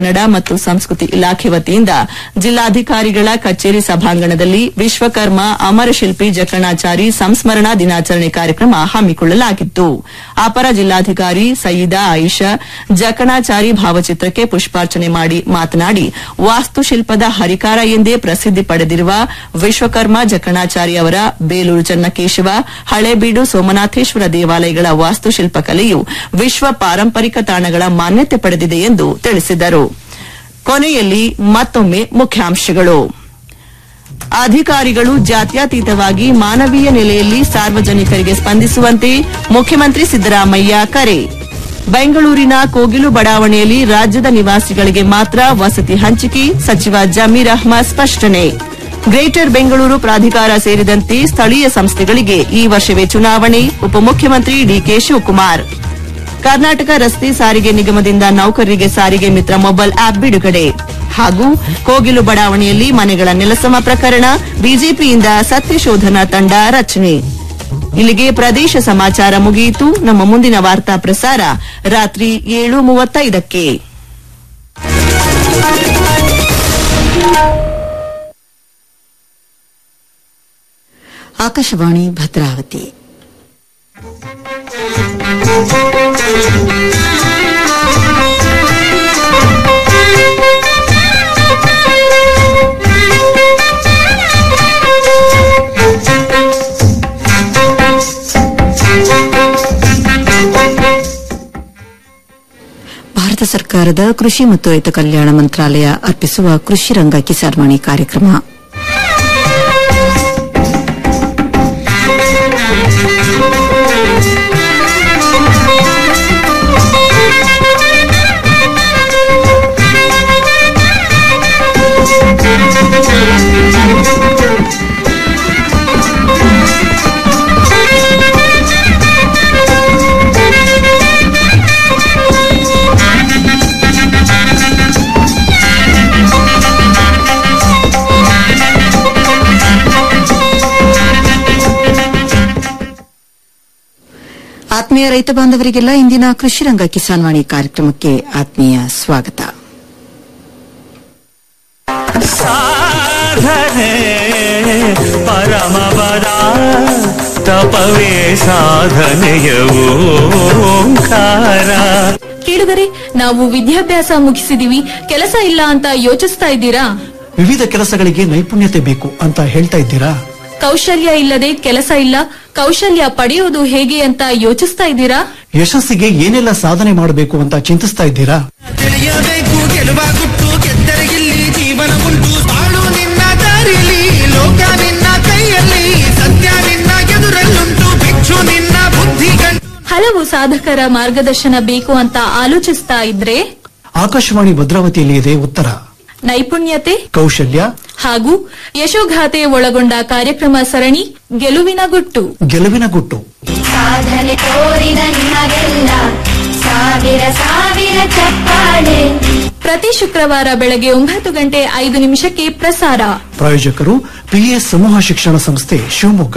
ಕನ್ನಡ ಮತ್ತು ಸಂಸ್ಕೃತಿ ಇಲಾಖೆ ವತಿಯಿಂದ ಜಿಲ್ಲಾಧಿಕಾರಿಗಳ ಕಚೇರಿ ಸಭಾಂಗಣದಲ್ಲಿ ವಿಶ್ವಕರ್ಮ ಅಮರಶಿಲ್ಪಿ ಜಕಣಾಚಾರಿ ಸಂಸ್ಮರಣಾ ದಿನಾಚರಣೆ ಕಾರ್ಯಕ್ರಮ ಹಮ್ಮಿಕೊಳ್ಳಲಾಗಿತ್ತು ಅಪರ ಜಿಲ್ಲಾಧಿಕಾರಿ ಸಯೀದಾ ಆಯಿಷಾ ಜಕಣಾಚಾರಿ ಭಾವಚಿತ್ರಕ್ಕೆ ಪುಷ್ಪಾರ್ಚನೆ ಮಾಡಿ ಮಾತನಾಡಿ ವಾಸ್ತುಶಿಲ್ಪದ ಹರಿಕಾರ ಎಂದೇ ಪ್ರಸಿದ್ದಿ ಪಡೆದಿರುವ ವಿಶ್ವಕರ್ಮ ಜಕಣಾಚಾರಿ ಅವರ ಬೇಲೂರು ಚನ್ನಕೇಶವ ಹಳೇಬೀಡು ಸೋಮನಾಥೇಶ್ವರ ದೇವಾಲಯಗಳ ವಾಸ್ತುಶಿಲ್ಪ ಕಲೆಯು ವಿಶ್ವ ಪಾರಂಪರಿಕ ತಾಣಗಳ ಮಾನ್ಯತೆ ಪಡೆದಿದೆ ಎಂದು ತಿಳಿಸಿದರು ಕೊನೆಯಲ್ಲಿ ಮತ್ತೊಮ್ಮೆ ಮುಖ್ಯಾಂಶಗಳು ಅಧಿಕಾರಿಗಳು ಜಾತ್ಯತೀತವಾಗಿ ಮಾನವೀಯ ನೆಲೆಯಲ್ಲಿ ಸಾರ್ವಜನಿಕರಿಗೆ ಸ್ಪಂದಿಸುವಂತೆ ಮುಖ್ಯಮಂತ್ರಿ ಸಿದ್ದರಾಮಯ್ಯ ಕರೆ ಬೆಂಗಳೂರಿನ ಕೋಗಿಲು ಬಡಾವಣೆಯಲ್ಲಿ ರಾಜ್ಯದ ನಿವಾಸಿಗಳಿಗೆ ಮಾತ್ರ ವಸತಿ ಹಂಚಿಕೆ ಸಚಿವ ಜಮೀರ್ ಅಹ್ಮದ್ ಸ್ಪಷ್ಟನೆ ಗ್ರೇಟರ್ ಬೆಂಗಳೂರು ಪ್ರಾಧಿಕಾರ ಸೇರಿದಂತೆ ಸ್ಥಳೀಯ ಸಂಸ್ಥೆಗಳಿಗೆ ಈ ವರ್ಷವೇ ಚುನಾವಣೆ ಉಪಮುಖ್ಯಮಂತ್ರಿ ಡಿಕೆ ಶಿವಕುಮಾರ್ ಕರ್ನಾಟಕ ರಸ್ತೆ ಸಾರಿಗೆ ನಿಗಮದಿಂದ ನೌಕರರಿಗೆ ಸಾರಿಗೆ ಮಿತ್ರ ಮೊಬೈಲ್ ಆಪ್ ಬಿಡುಗಡೆ ಹಾಗೂ ಕೋಗಿಲು ಬಡಾವಣೆಯಲ್ಲಿ ಮನೆಗಳ ನೆಲಸಮ ಪ್ರಕರಣ ಬಿಜೆಪಿಯಿಂದ ಸತ್ಯಶೋಧನಾ ತಂಡ ರಚನೆ ಇಲ್ಲಿಗೆ ಪ್ರದೇಶ ಸಮಾಚಾರ ಮುಗಿಯಿತು ನಮ್ಮ ಮುಂದಿನ ವಾರ್ತಾ ಪ್ರಸಾರ ರಾತ್ರಿ ಏಳು ಮೂವತ್ತೈದಕ್ಕೆ ಆಕಾಶವಾಣಿ ಭದ್ರಾವತಿ ಭಾರತ ಸರ್ಕಾರದ ಕೃಷಿ ಮತ್ತು ರೈತ ಕಲ್ಯಾಣ ಮಂತ್ರಾಲಯ ಅರ್ಪಿಸುವ ಕೃಷಿ ರಂಗ ಕಿಸಾನ್ವಾಣಿ ಕಾರ್ಯಕ್ರಮ ಆತ್ಮೀಯ ರೈತ ಬಾಂಧವರಿಗೆಲ್ಲ ಇಂದಿನ ಕೃಷಿ ರಂಗ ಕಿಸಾನ್ವಾಣಿ ಕಾರ್ಯಕ್ರಮಕ್ಕೆ ಆತ್ಮೀಯ ಸ್ವಾಗತ ಸಾಧನೆ ಪರಮಪದ ತಪವೇ ಸಾಧನೆಯ ಓಂಕಾರ ಕೇಳುಗರೆ ನಾವು ವಿದ್ಯಾಭ್ಯಾಸ ಮುಗಿಸಿದೀವಿ ಕೆಲಸ ಇಲ್ಲ ಅಂತ ಯೋಚಿಸ್ತಾ ಇದ್ದೀರಾ ವಿವಿಧ ಕೆಲಸಗಳಿಗೆ ನೈಪುಣ್ಯತೆ ಬೇಕು ಅಂತ ಹೇಳ್ತಾ ಇದ್ದೀರಾ ಕೌಶಲ್ಯ ಇಲ್ಲದೆ ಕೆಲಸ ಇಲ್ಲ ಕೌಶಲ್ಯ ಪಡೆಯೋದು ಹೇಗೆ ಅಂತ ಯೋಚಿಸ್ತಾ ಇದ್ದೀರಾ ಯಶಸ್ಸಿಗೆ ಏನೆಲ್ಲ ಸಾಧನೆ ಮಾಡಬೇಕು ಅಂತ ಚಿಂತಿಸ್ತಾ ಇದ್ದೀರಾ ತಿಳಿಯಬೇಕು ಗೆಲುವ ಗುಟ್ಟು ಗೆದ್ದರಿಗಿಲ್ಲಿ ಜೀವನ ಉಂಟು ಬಾಳು ನಿನ್ನ ದಾರಿಲಿ ಲೋಕ ನಿನ್ನ ಕೈಯಲ್ಲಿ ಸತ್ಯ ನಿನ್ನ ಎದುರಲ್ಲುಂಟು ಭಿಕ್ಷು ನಿನ್ನ ಬುದ್ಧಿ ಗಂಟು ಹಲವು ಸಾಧಕರ ಮಾರ್ಗದರ್ಶನ ಬೇಕು ಅಂತ ಆಲೋಚಿಸ್ತಾ ಇದ್ರೆ ಆಕಾಶವಾಣಿ ಭದ್ರಾವತಿಯಲ್ಲಿ ಇದೆ ಉತ್ತರ ನೈಪುಣ್ಯತೆ ಕೌಶಲ್ಯ ಹಾಗೂ ಯಶೋಗಾಥೆ ಒಳಗೊಂಡ ಕಾರ್ಯಕ್ರಮ ಸರಣಿ ಗೆಲುವಿನ ಗುಟ್ಟು ಗೆಲುವಿನ ಗುಟ್ಟು ಸಾಧನೆ ತೋರಿದ ನಿಮಗೆಲ್ಲ ಸಾವಿರ ಸಾವಿರ ಚಪ್ಪಾಳೆ ಪ್ರತಿ ಶುಕ್ರವಾರ ಬೆಳಗ್ಗೆ ಒಂಬತ್ತು ಗಂಟೆ ಐದು ನಿಮಿಷಕ್ಕೆ ಪ್ರಸಾರ ಪ್ರಾಯೋಜಕರು ಪಿಎಸ್ ಸಮೂಹ ಶಿಕ್ಷಣ ಸಂಸ್ಥೆ ಶಿವಮೊಗ್ಗ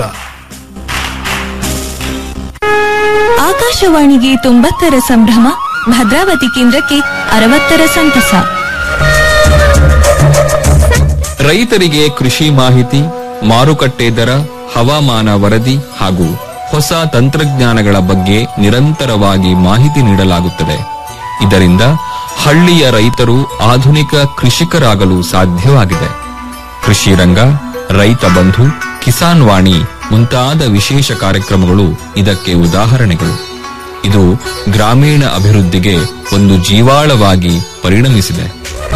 ಆಕಾಶವಾಣಿಗೆ ತೊಂಬತ್ತರ ಸಂಭ್ರಮ ಭದ್ರಾವತಿ ಕೇಂದ್ರಕ್ಕೆ ಅರವತ್ತರ ಸಂತಸ ರೈತರಿಗೆ ಕೃಷಿ ಮಾಹಿತಿ ಮಾರುಕಟ್ಟೆ ದರ ಹವಾಮಾನ ವರದಿ ಹಾಗೂ ಹೊಸ ತಂತ್ರಜ್ಞಾನಗಳ ಬಗ್ಗೆ ನಿರಂತರವಾಗಿ ಮಾಹಿತಿ ನೀಡಲಾಗುತ್ತದೆ ಇದರಿಂದ ಹಳ್ಳಿಯ ರೈತರು ಆಧುನಿಕ ಕೃಷಿಕರಾಗಲು ಸಾಧ್ಯವಾಗಿದೆ ಕೃಷಿ ರಂಗ ರೈತ ಬಂಧು ಕಿಸಾನ್ ವಾಣಿ ಮುಂತಾದ ವಿಶೇಷ ಕಾರ್ಯಕ್ರಮಗಳು ಇದಕ್ಕೆ ಉದಾಹರಣೆಗಳು ಇದು ಗ್ರಾಮೀಣ ಅಭಿವೃದ್ಧಿಗೆ ಒಂದು ಜೀವಾಳವಾಗಿ ಪರಿಣಮಿಸಿದೆ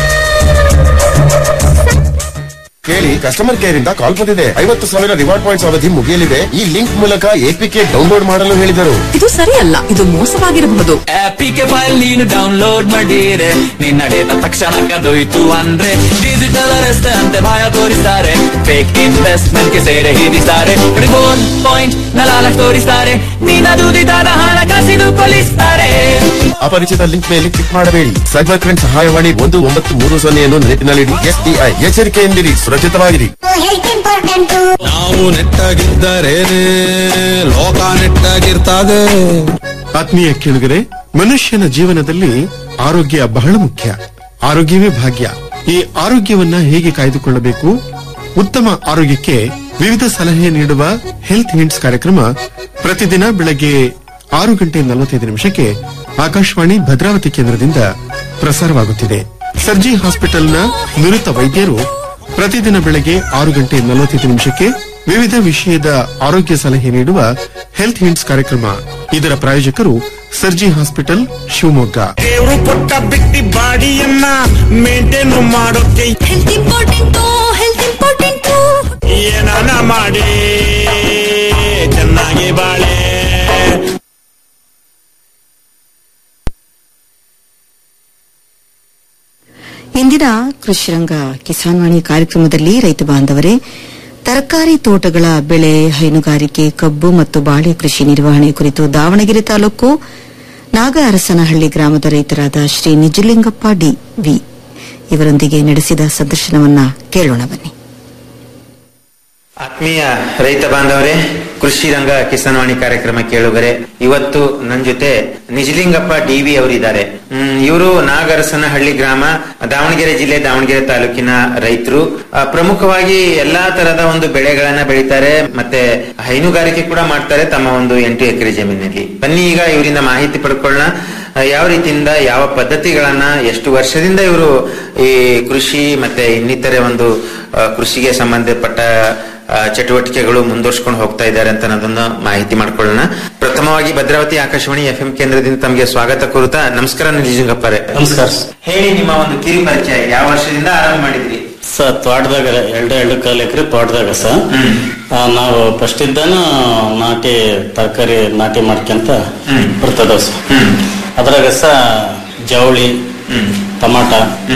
ಕೇಳಿ ಕಸ್ಟಮರ್ ಕೇರ್ ಇಂದ ಕಾಲ್ ಬಂದಿದೆ ಐವತ್ತು ಸಾವಿರ ರಿವಾರ್ಡ್ ಪಾಯಿಂಟ್ಸ್ ಅವಧಿ ಮುಗಿಯಲಿದೆ ಈ ಲಿಂಕ್ ಮೂಲಕ ಎಪಿಕೆ ಡೌನ್ಲೋಡ್ ಮಾಡಲು ಹೇಳಿದರು ಇದು ಸರಿಯಲ್ಲ ಇದು ಮೋಸವಾಗಿರಬಹುದು ಆಪಿಗೆ ಫೈಲ್ ನೀನು ಡೌನ್ಲೋಡ್ ಮಾಡಿರೆ ನಿನ್ನ ಡೇಟಾ ತಕ್ಷಣ ಕದೋಯ್ತು ಅಂದ್ರೆ ಡಿಜಿಟಲ್ ಅರೆಸ್ಟ್ ಅಂತೆ ಭಯ ತೋರಿಸ್ತಾರೆ ಫೇಕ್ ಇನ್ವೆಸ್ಟ್ಮೆಂಟ್ ಗೆ ಸೇರೆ ಹಿಡಿಸ್ತಾರೆ ರಿಬೋನ್ ಪಾಯಿಂಟ್ ನಲಾಲ ತೋರಿಸ್ತಾರೆ ನಿನ್ನ ದುಡಿದಾದ ಹಣ ಕಸಿದು ಕೊಲಿಸ್ತಾರೆ ಅಪರಿಚಿತ ಲಿಂಕ್ ಮೇಲೆ ಕ್ಲಿಕ್ ಮಾಡಬೇಡಿ ಸೈಬರ್ ಕ್ರೈಮ್ ಸಹಾಯವಾಣಿ ಒಂದು ಒಂಬತ್ತು ಮೂರು ಸೊನ್ನೆಯನ್ನು ನೆನಪಿನಲ್ಲಿಡಿ ಎಸ್ಬಿಐ ಎಚ್ಚರಿಕೆಯಿಂದಿರಿ ಸುರಕ್ಷಿತವಾಗಿರಿ ನಾವು ನೆಟ್ಟಾಗಿದ್ದರೇನೆ ಲೋಕ ನೆಟ್ಟಾಗಿರ್ತದೆ ಆತ್ಮೀಯ ಕೇಳುಗರೆ ಮನುಷ್ಯನ ಜೀವನದಲ್ಲಿ ಆರೋಗ್ಯ ಬಹಳ ಮುಖ್ಯ ಆರೋಗ್ಯವೇ ಭಾಗ್ಯ ಈ ಆರೋಗ್ಯವನ್ನ ಹೇಗೆ ಕಾಯ್ದುಕೊಳ್ಳಬೇಕು ಉತ್ತಮ ಆರೋಗ್ಯಕ್ಕೆ ವಿವಿಧ ಸಲಹೆ ನೀಡುವ ಹೆಲ್ತ್ ಹಿಂಟ್ಸ್ ಕಾರ್ಯಕ್ರಮ ಪ್ರತಿದಿನ ಬೆಳಗ್ಗೆ ಆರು ಗಂಟೆ ನಲವತ್ತೈದು ನಿಮಿಷಕ್ಕೆ ಆಕಾಶವಾಣಿ ಭದ್ರಾವತಿ ಕೇಂದ್ರದಿಂದ ಪ್ರಸಾರವಾಗುತ್ತಿದೆ ಸರ್ಜಿ ಹಾಸ್ಪಿಟಲ್ನ ನುರಿತ ವೈದ್ಯರು ಪ್ರತಿದಿನ ಬೆಳಗ್ಗೆ ಆರು ಗಂಟೆ ನಲವತ್ತೈದು ನಿಮಿಷಕ್ಕೆ ವಿವಿಧ ವಿಷಯದ ಆರೋಗ್ಯ ಸಲಹೆ ನೀಡುವ ಹೆಲ್ತ್ ಹಿಂಟ್ಸ್ ಕಾರ್ಯಕ್ರಮ ಇದರ ಪ್ರಾಯೋಜಕರು ಸರ್ಜಿ ಹಾಸ್ಪಿಟಲ್ ಶಿವಮೊಗ್ಗ ದೇವ್ರು ಕೊಟ್ಟ ಬಿಟ್ಟಿ ಬಾಡಿಯನ್ನ ಮೇಂಟೈನ್ ಮಾಡೋಕೆ ಹೆಲ್ತ್ ಇಂಪಾರ್ಟೆಂಟು ಹೆಲ್ತ್ ಇಂಪಾರ್ಟೆಂಟು ಏನಾನ ಮಾಡಿ ಚೆನ್ನಾಗಿ ಬಾಳೆ ಇಂದಿನ ಕೃಷಿರಂಗ ಕಿಸಾನ್ ವಾಣಿ ಕಾರ್ಯಕ್ರಮದಲ್ಲಿ ರೈತ ಬಾಂಧವರೇ ತರಕಾರಿ ತೋಟಗಳ ಬೆಳೆ ಹೈನುಗಾರಿಕೆ ಕಬ್ಬು ಮತ್ತು ಬಾಳೆ ಕೃಷಿ ನಿರ್ವಹಣೆ ಕುರಿತು ದಾವಣಗೆರೆ ತಾಲೂಕು ನಾಗ ಅರಸನಹಳ್ಳಿ ಗ್ರಾಮದ ರೈತರಾದ ಶ್ರೀ ನಿಜಲಿಂಗಪ್ಪ ಡಿ ವಿ ಇವರೊಂದಿಗೆ ನಡೆಸಿದ ಸಂದರ್ಶನವನ್ನ ಕೇಳೋಣ ಬನ್ನಿ ಆತ್ಮೀಯ ರೈತ ಬಾಂಧವರೇ ಕೃಷಿ ರಂಗ ಕಿಸಾನ್ವಾಣಿ ಕಾರ್ಯಕ್ರಮ ಕೇಳುಗರೆ ಇವತ್ತು ನನ್ನ ಜೊತೆ ನಿಜಲಿಂಗಪ್ಪ ಡಿವಿ ಅವರಿದ್ದಾರೆ ಇವರು ನಾಗರಸನಹಳ್ಳಿ ಗ್ರಾಮ ದಾವಣಗೆರೆ ಜಿಲ್ಲೆ ದಾವಣಗೆರೆ ತಾಲೂಕಿನ ರೈತರು ಆ, ಪ್ರಮುಖವಾಗಿ ಎಲ್ಲಾ ತರದ ಒಂದು ಬೆಳೆಗಳನ್ನ ಬೆಳೀತಾರೆ ಮತ್ತೆ ಹೈನುಗಾರಿಕೆ ಕೂಡ ಮಾಡ್ತಾರೆ ತಮ್ಮ ಒಂದು ಎಂಟು ಎಕರೆ ಜಮೀನಲ್ಲಿ ಬನ್ನಿ ಈಗ ಇವರಿಂದ ಮಾಹಿತಿ ಪಡ್ಕೊಳ್ಳೋಣ ಆ, ಯಾವ ರೀತಿಯಿಂದ ಯಾವ ಪದ್ಧತಿಗಳನ್ನ ಎಷ್ಟು ವರ್ಷದಿಂದ ಇವರು ಈ ಕೃಷಿ ಮತ್ತೆ ಇನ್ನಿತರೆ ಒಂದು ಆ, ಕೃಷಿಗೆ ಸಂಬಂಧಪಟ್ಟ ಆ, ಚಟುವಟಿಕೆಗಳು ಮುಂದುವರ್ಸ್ಕೊಂಡು ಹೋಗ್ತಾ ಇದ್ದಾರೆ ಅಂತ ಅನ್ನೋದನ್ನ ಮಾಹಿತಿ ಮಾಡ್ಕೊಳ್ಳೋಣ ಪ್ರಥಮವಾಗಿ ಭದ್ರಾವತಿ ಆಕಾಶವಾಣಿ ಎಫ್ ಎಂ ಕೇಂದ್ರದಿಂದ ತಮಗೆ ಸ್ವಾಗತ ಕೋರುತ್ತಾ ನಮಸ್ಕಾರ ನಿಜಂಗಪ್ಪರೆ ನಮಸ್ಕಾರ ಹೇಳಿ ನಿಮ್ಮ ಒಂದು ಕಿರು ಪರಿಚಯ ಯಾವ ವರ್ಷದಿಂದ ಆರಂಭ ಮಾಡಿದ್ರಿ ಸರ್ ತೋಟದಾಗ ಎರಡು ಎರಡು ಕಾಲು ಎಕರೆ ತೋಟದಾಗ ಸರ್ ಆ, ನಾವು ಫಸ್ಟ್ ಇದ್ದಾನ ನಾಟಿ ತರಕಾರಿ ನಾಟಿ ಮಾಡ್ಕೊಂತ ಬರ್ತದ ಸರ್ ಅದ್ರಾಗ ಸ ಜವಳಿ ಟಮಾಟ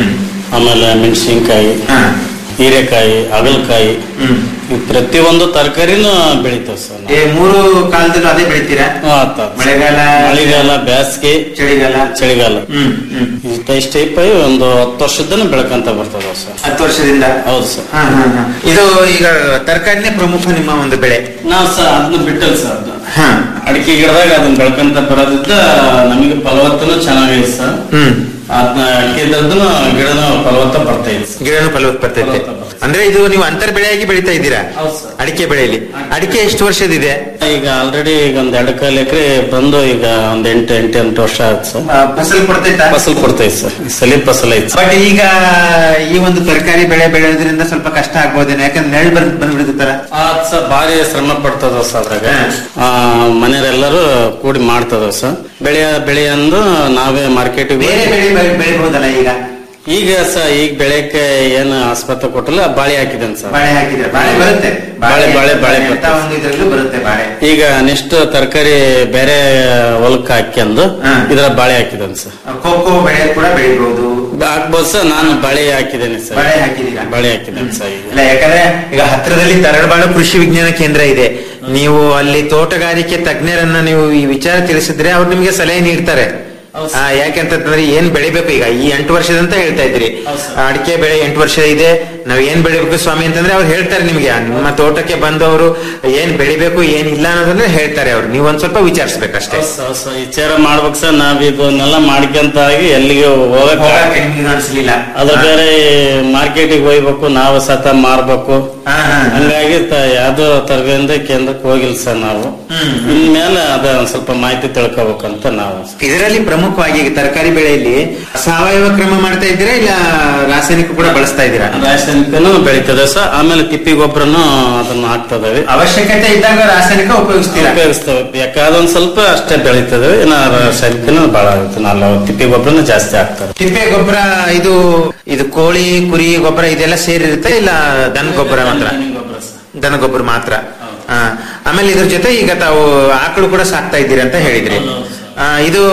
ಆಮೇಲೆ ಮೆಣಸಿನ್ಕಾಯಿ ಹೀರೆಕಾಯಿ ಹಾಗಲಕಾಯಿ ಈ ಪ್ರತಿಯೊಂದು ತರಕಾರಿನೂ ಬೆಳಿತಾವ ಸರ್ ನಾವು. ಏ, ಮೂರು ಕಾಲದಲ್ಲೂ ಅದೇ ಬೆಳಿತೀರಾ ಹಾ, ಆತ. ಮಳೆಗಾಲ ಮಳೆಗಾಲ ಬೇಸಿಗೆ ಚಳಿಗಾಲ ಚಳಿಗಾಲ ಇಷ್ಟ ಇಷ್ಟ ಟೈಪ್ ಒಂದು ಹತ್ತು ವರ್ಷದನ್ನ ಬೆಳಕಂತ ಬರ್ತದ ಸರ್ ಹತ್ತು ವರ್ಷದಿಂದ ಹೌದು ಸರ್ ಹಾ, ಹಾ, ಹಾ. ಇದು ಈಗ ತರಕಾರಿನೇ ಪ್ರಮುಖ ನಿಮ್ಮ ಒಂದು ಬೆಳೆ ನಾವ್ ಸರ್ ಅದನ್ನ ಬಿಟ್ಟಲ್ ಸರ್ ಅದು ಅಡಿಕೆ ಗಿಡದಾಗ ಅದನ್ನ ಬೆಳ್ಕೊಂತ ಬರೋದ್ರಿಂದ ನಮಗೆ ಫಲವತ್ತನು ಚೆನ್ನಾಗಿದೆ ಸರ್ ಹ್ಮ್ ಅದನ್ನ ಅಡಿಕೆ ಗಿಡದನು ಗಿಡನು ಫಲವತ್ತ ಬರ್ತಾ ಇದೆ ಸರ್. ಗಿಡನು ಫಲವತ್ ಬರ್ತೈತೆ ಅಂದ್ರೆ ಇದು ನೀವು ಅಂತರ್ ಬೆಳೆಯಾಗಿ ಬೆಳೀತಾ ಇದ್ದೀರಾ ಅಡಿಕೆ ಬೆಳೆಯಲ್ಲಿ ಅಡಿಕೆ ಎಷ್ಟು ವರ್ಷದಿದೆ ಈಗ ಆಲ್ರೆಡಿ ಈಗ ಒಂದ್ ಎರಡು ಕಾಲು ಎಕರೆ ಬಂದು ಈಗ ಒಂದ್ ಎಂಟು ಎಂಟು ಎಂಟು ವರ್ಷ ಆಯ್ತು ಸರ್ ಫಸಲ್ ಕೊಡ್ತೈತಾ ಫಸಲ್ ಕೊಡ್ತೈತೆ ಸರ್ ಸಲಿ ಫಸಲ್ ಐತೆ ಬಟ್ ಈಗ ಈ ಒಂದು ತರಕಾರಿ ಬೆಳೆ ಬೆಳೆಯೋದ್ರಿಂದ ಸ್ವಲ್ಪ ಕಷ್ಟ ಆಗ್ಬೋದೇನೋ ಯಾಕಂದ್ರೆ ನೆರಳು ಬಂದ್ ಬಂದ್ಬಿಡ್ತಾರ ಆತ್ ಸರ್ ಭಾರಿ ಶ್ರಮ ಪಡ್ತದ ಸರ್ ಅದ್ರಾಗ ಆ, ಮನೆಯವರೆಲ್ಲರೂ ಕೂಡಿ ಮಾಡ್ತದ ಸರ್ ಬೆಳೆಯ ಬೆಳೆ ಅಂದು ನಾವೇ ಮಾರ್ಕೆಟಿಗೆ ಬೇರೆ ಬೆಳೆ ಬೆಳೆ- ಬೆಳಿಬಹುದಲ್ಲ ಈಗ ಈಗ ಸರ್ ಈಗ ಬೆಳೆಕ್ಕೆ ಏನು ಆಸ್ಪತ್ರೆ ಕೊಟ್ಟಲ್ಲ ಬಾಳೆ ಹಾಕಿದ್ದೇನೆ ಸರ್ ಬಾಳೆ ಹಾಕಿದ್ರೆ ಬಾಳೆ ಬರುತ್ತೆ ಬಾಳೆ ಬಾಳೆ ಬಾಳೆ ಎಂತ ಬರ್ತದೆ. ಒಂದು ಇದ್ರಲ್ಲೂ ಬರುತ್ತೆ ಬಾಳೆ ಈಗ ನೆಕ್ಸ್ಟ್ ತರಕಾರಿ ಬೇರೆ ಹೊಲಕ್ಕೆ ಹಾಕ್ಯಂದು ಇದ್ರ ಬಾಳೆ ಹಾಕಿದ್ದೇನೆ ಸರ್ ಕೋಕೋ ಬೆಳೆ ಕೂಡ ಬೆಳಿಬಹುದು ಹಾಕ್ಬೋದು ಸರ್ ನಾನು ಬಾಳೆ ಹಾಕಿದ್ದೇನೆ ಸರ್ ಬಾಳೆ ಹಾಕಿದ್ದೀರಾ ಬಾಳೆ ಹಾಕಿದ್ದೇನೆ ಸರ್ ಈಗ ಇಲ್ಲ ಯಾಕಂದ್ರೆ ಈಗ ಹತ್ರದಲ್ಲಿ ತರಳಬಾಳು ಕೃಷಿ ವಿಜ್ಞಾನ ಕೇಂದ್ರ ಇದೆ ನೀವು ಅಲ್ಲಿ ತೋಟಗಾರಿಕೆ ತಜ್ಞರನ್ನ ನೀವು ಈ ವಿಚಾರ ತಿಳಿಸಿದ್ರೆ ಅವ್ರು ನಿಮ್ಗೆ ಸಲಹೆ ನೀಡ್ತಾರೆ ಆ, ಯಾಕೆಂತಂದ್ರೆ ಏನ್ ಬೆಳಿಬೇಕು ಈಗ ಈ ಎಂಟು ವರ್ಷದಂತ ಹೇಳ್ತಾ ಇದ್ರಿ ಆ, ಅಡಿಕೆ ಬೆಳೆ ಎಂಟು ವರ್ಷ ಇದೆ ನಾವ್ ಏನ್ ಬೆಳಿಬೇಕು ಸ್ವಾಮಿ ಅಂತಂದ್ರೆ ಅವ್ರು ಹೇಳ್ತಾರೆ ನಿಮ್ಗೆ ಆ, ನಿಮ್ಮ ತೋಟಕ್ಕೆ ಬಂದವರು ಏನ್ ಬೆಳಿಬೇಕು ಏನ್ ಇಲ್ಲ ಅನ್ನೋದನ್ನ ಹೇಳ್ತಾರೆ ಅವ್ರು ನೀವು ಒಂದ್ ಸ್ವಲ್ಪ ವಿಚಾರಿಸ್ಬೇಕಷ್ಟೇ ಸ- ಸ- ವಿಚಾರ ಮಾಡ್ಬೇಕು ಸರ್ ನಾವ್ ಇದನ್ನೆಲ್ಲ ಮಾಡ್ಕೊಂತ ಆಗಿ ಎಲ್ಲಿಗೆ ಹೋಗಕ್ ಹೋಗಕ್ಕೆ ನಿಮ್ಗೆ ಅನ್ಸ್ಲಿಲ್ಲ ಅದು ಬೇರೆ ಮಾರ್ಕೆಟಿಗೆ ಹೋಗ್ಬೇಕು ನಾವು ಸತ ಮಾರ್ಬೇಕು ಹಂಗಾಗಿ ತ- ಯಾವ್ದೋ ತರಬೇತಿ ಕೇಂದ್ರಕ್ಕೆ ಹೋಗಿಲ್ಲ ಸರ್ ನಾವು ಇನ್ಮೇಲೆ ಅದ ಒಂದ್ ಸ್ವಲ್ಪ ಮಾಹಿತಿ ತಿಳ್ಕೊಬೇಕಂತ ನಾವು ಇದರಲ್ಲಿ ಪ್ರಮುಖವಾಗಿ ಈಗ ತರಕಾರಿ ಬೆಳೆಯಲ್ಲಿ ಸಾವಯವ ಕ್ರಮ ಮಾಡ್ತಾ ಇದ್ದೀರಾ ಇಲ್ಲ ರಾಸಾಯನಿಕ ಕೂಡ ಬಳಸ್ತಾ ಇದ್ದೀರಾ ರಾಸಾಯನಿಕನು ಬೆಳಿತದೆ ಸರ್ ಆಮೇಲೆ ತಿಪ್ಪಿ ಗೊಬ್ಬರನು ಅದನ್ನ ಹಾಕ್ತದವೆ ಅವಶ್ಯಕತೆ ಇದ್ದಾಗ ರಾಸಾಯನಿಕ ಉಪಯೋಗಿಸ್ತೀರಾ ಉಪಯೋಗಿಸ್ತೇವೆ ಬೇಕಾದ ಒಂದ್ ಸ್ವಲ್ಪ ಅಷ್ಟೇ ಬೆಳಿತದೆ ಇನ್ನ ರಾಸಾಯನಿಕನು ಬಹಳ ಆಗುತ್ತೆ ನಾವು ತಿಪ್ಪಿ ಗೊಬ್ಬರನು ಜಾಸ್ತಿ ಆಗ್ತದೆ ತಿಪ್ಪೆ ಗೊಬ್ಬರ ಇದು ಇದು ಕೋಳಿ ಕುರಿ ಗೊಬ್ಬರ ಇದೆಲ್ಲ ಸೇರಿರುತ್ತೆ ಇಲ್ಲ ದನ ಗೊಬ್ಬರ ಮಾತ್ರ ದನ ಗೊಬ್ಬರ ಮಾತ್ರ ಆ, ಆಮೇಲೆ ಇದ್ರ ಜೊತೆ ಈಗ ತಾವು ಆಕಳು ಕೂಡ ಸಾಕ್ತಾ ಇದ್ದೀರಿ ಅಂತ ಹೇಳಿದ್ರಿ ಆ, ಇದು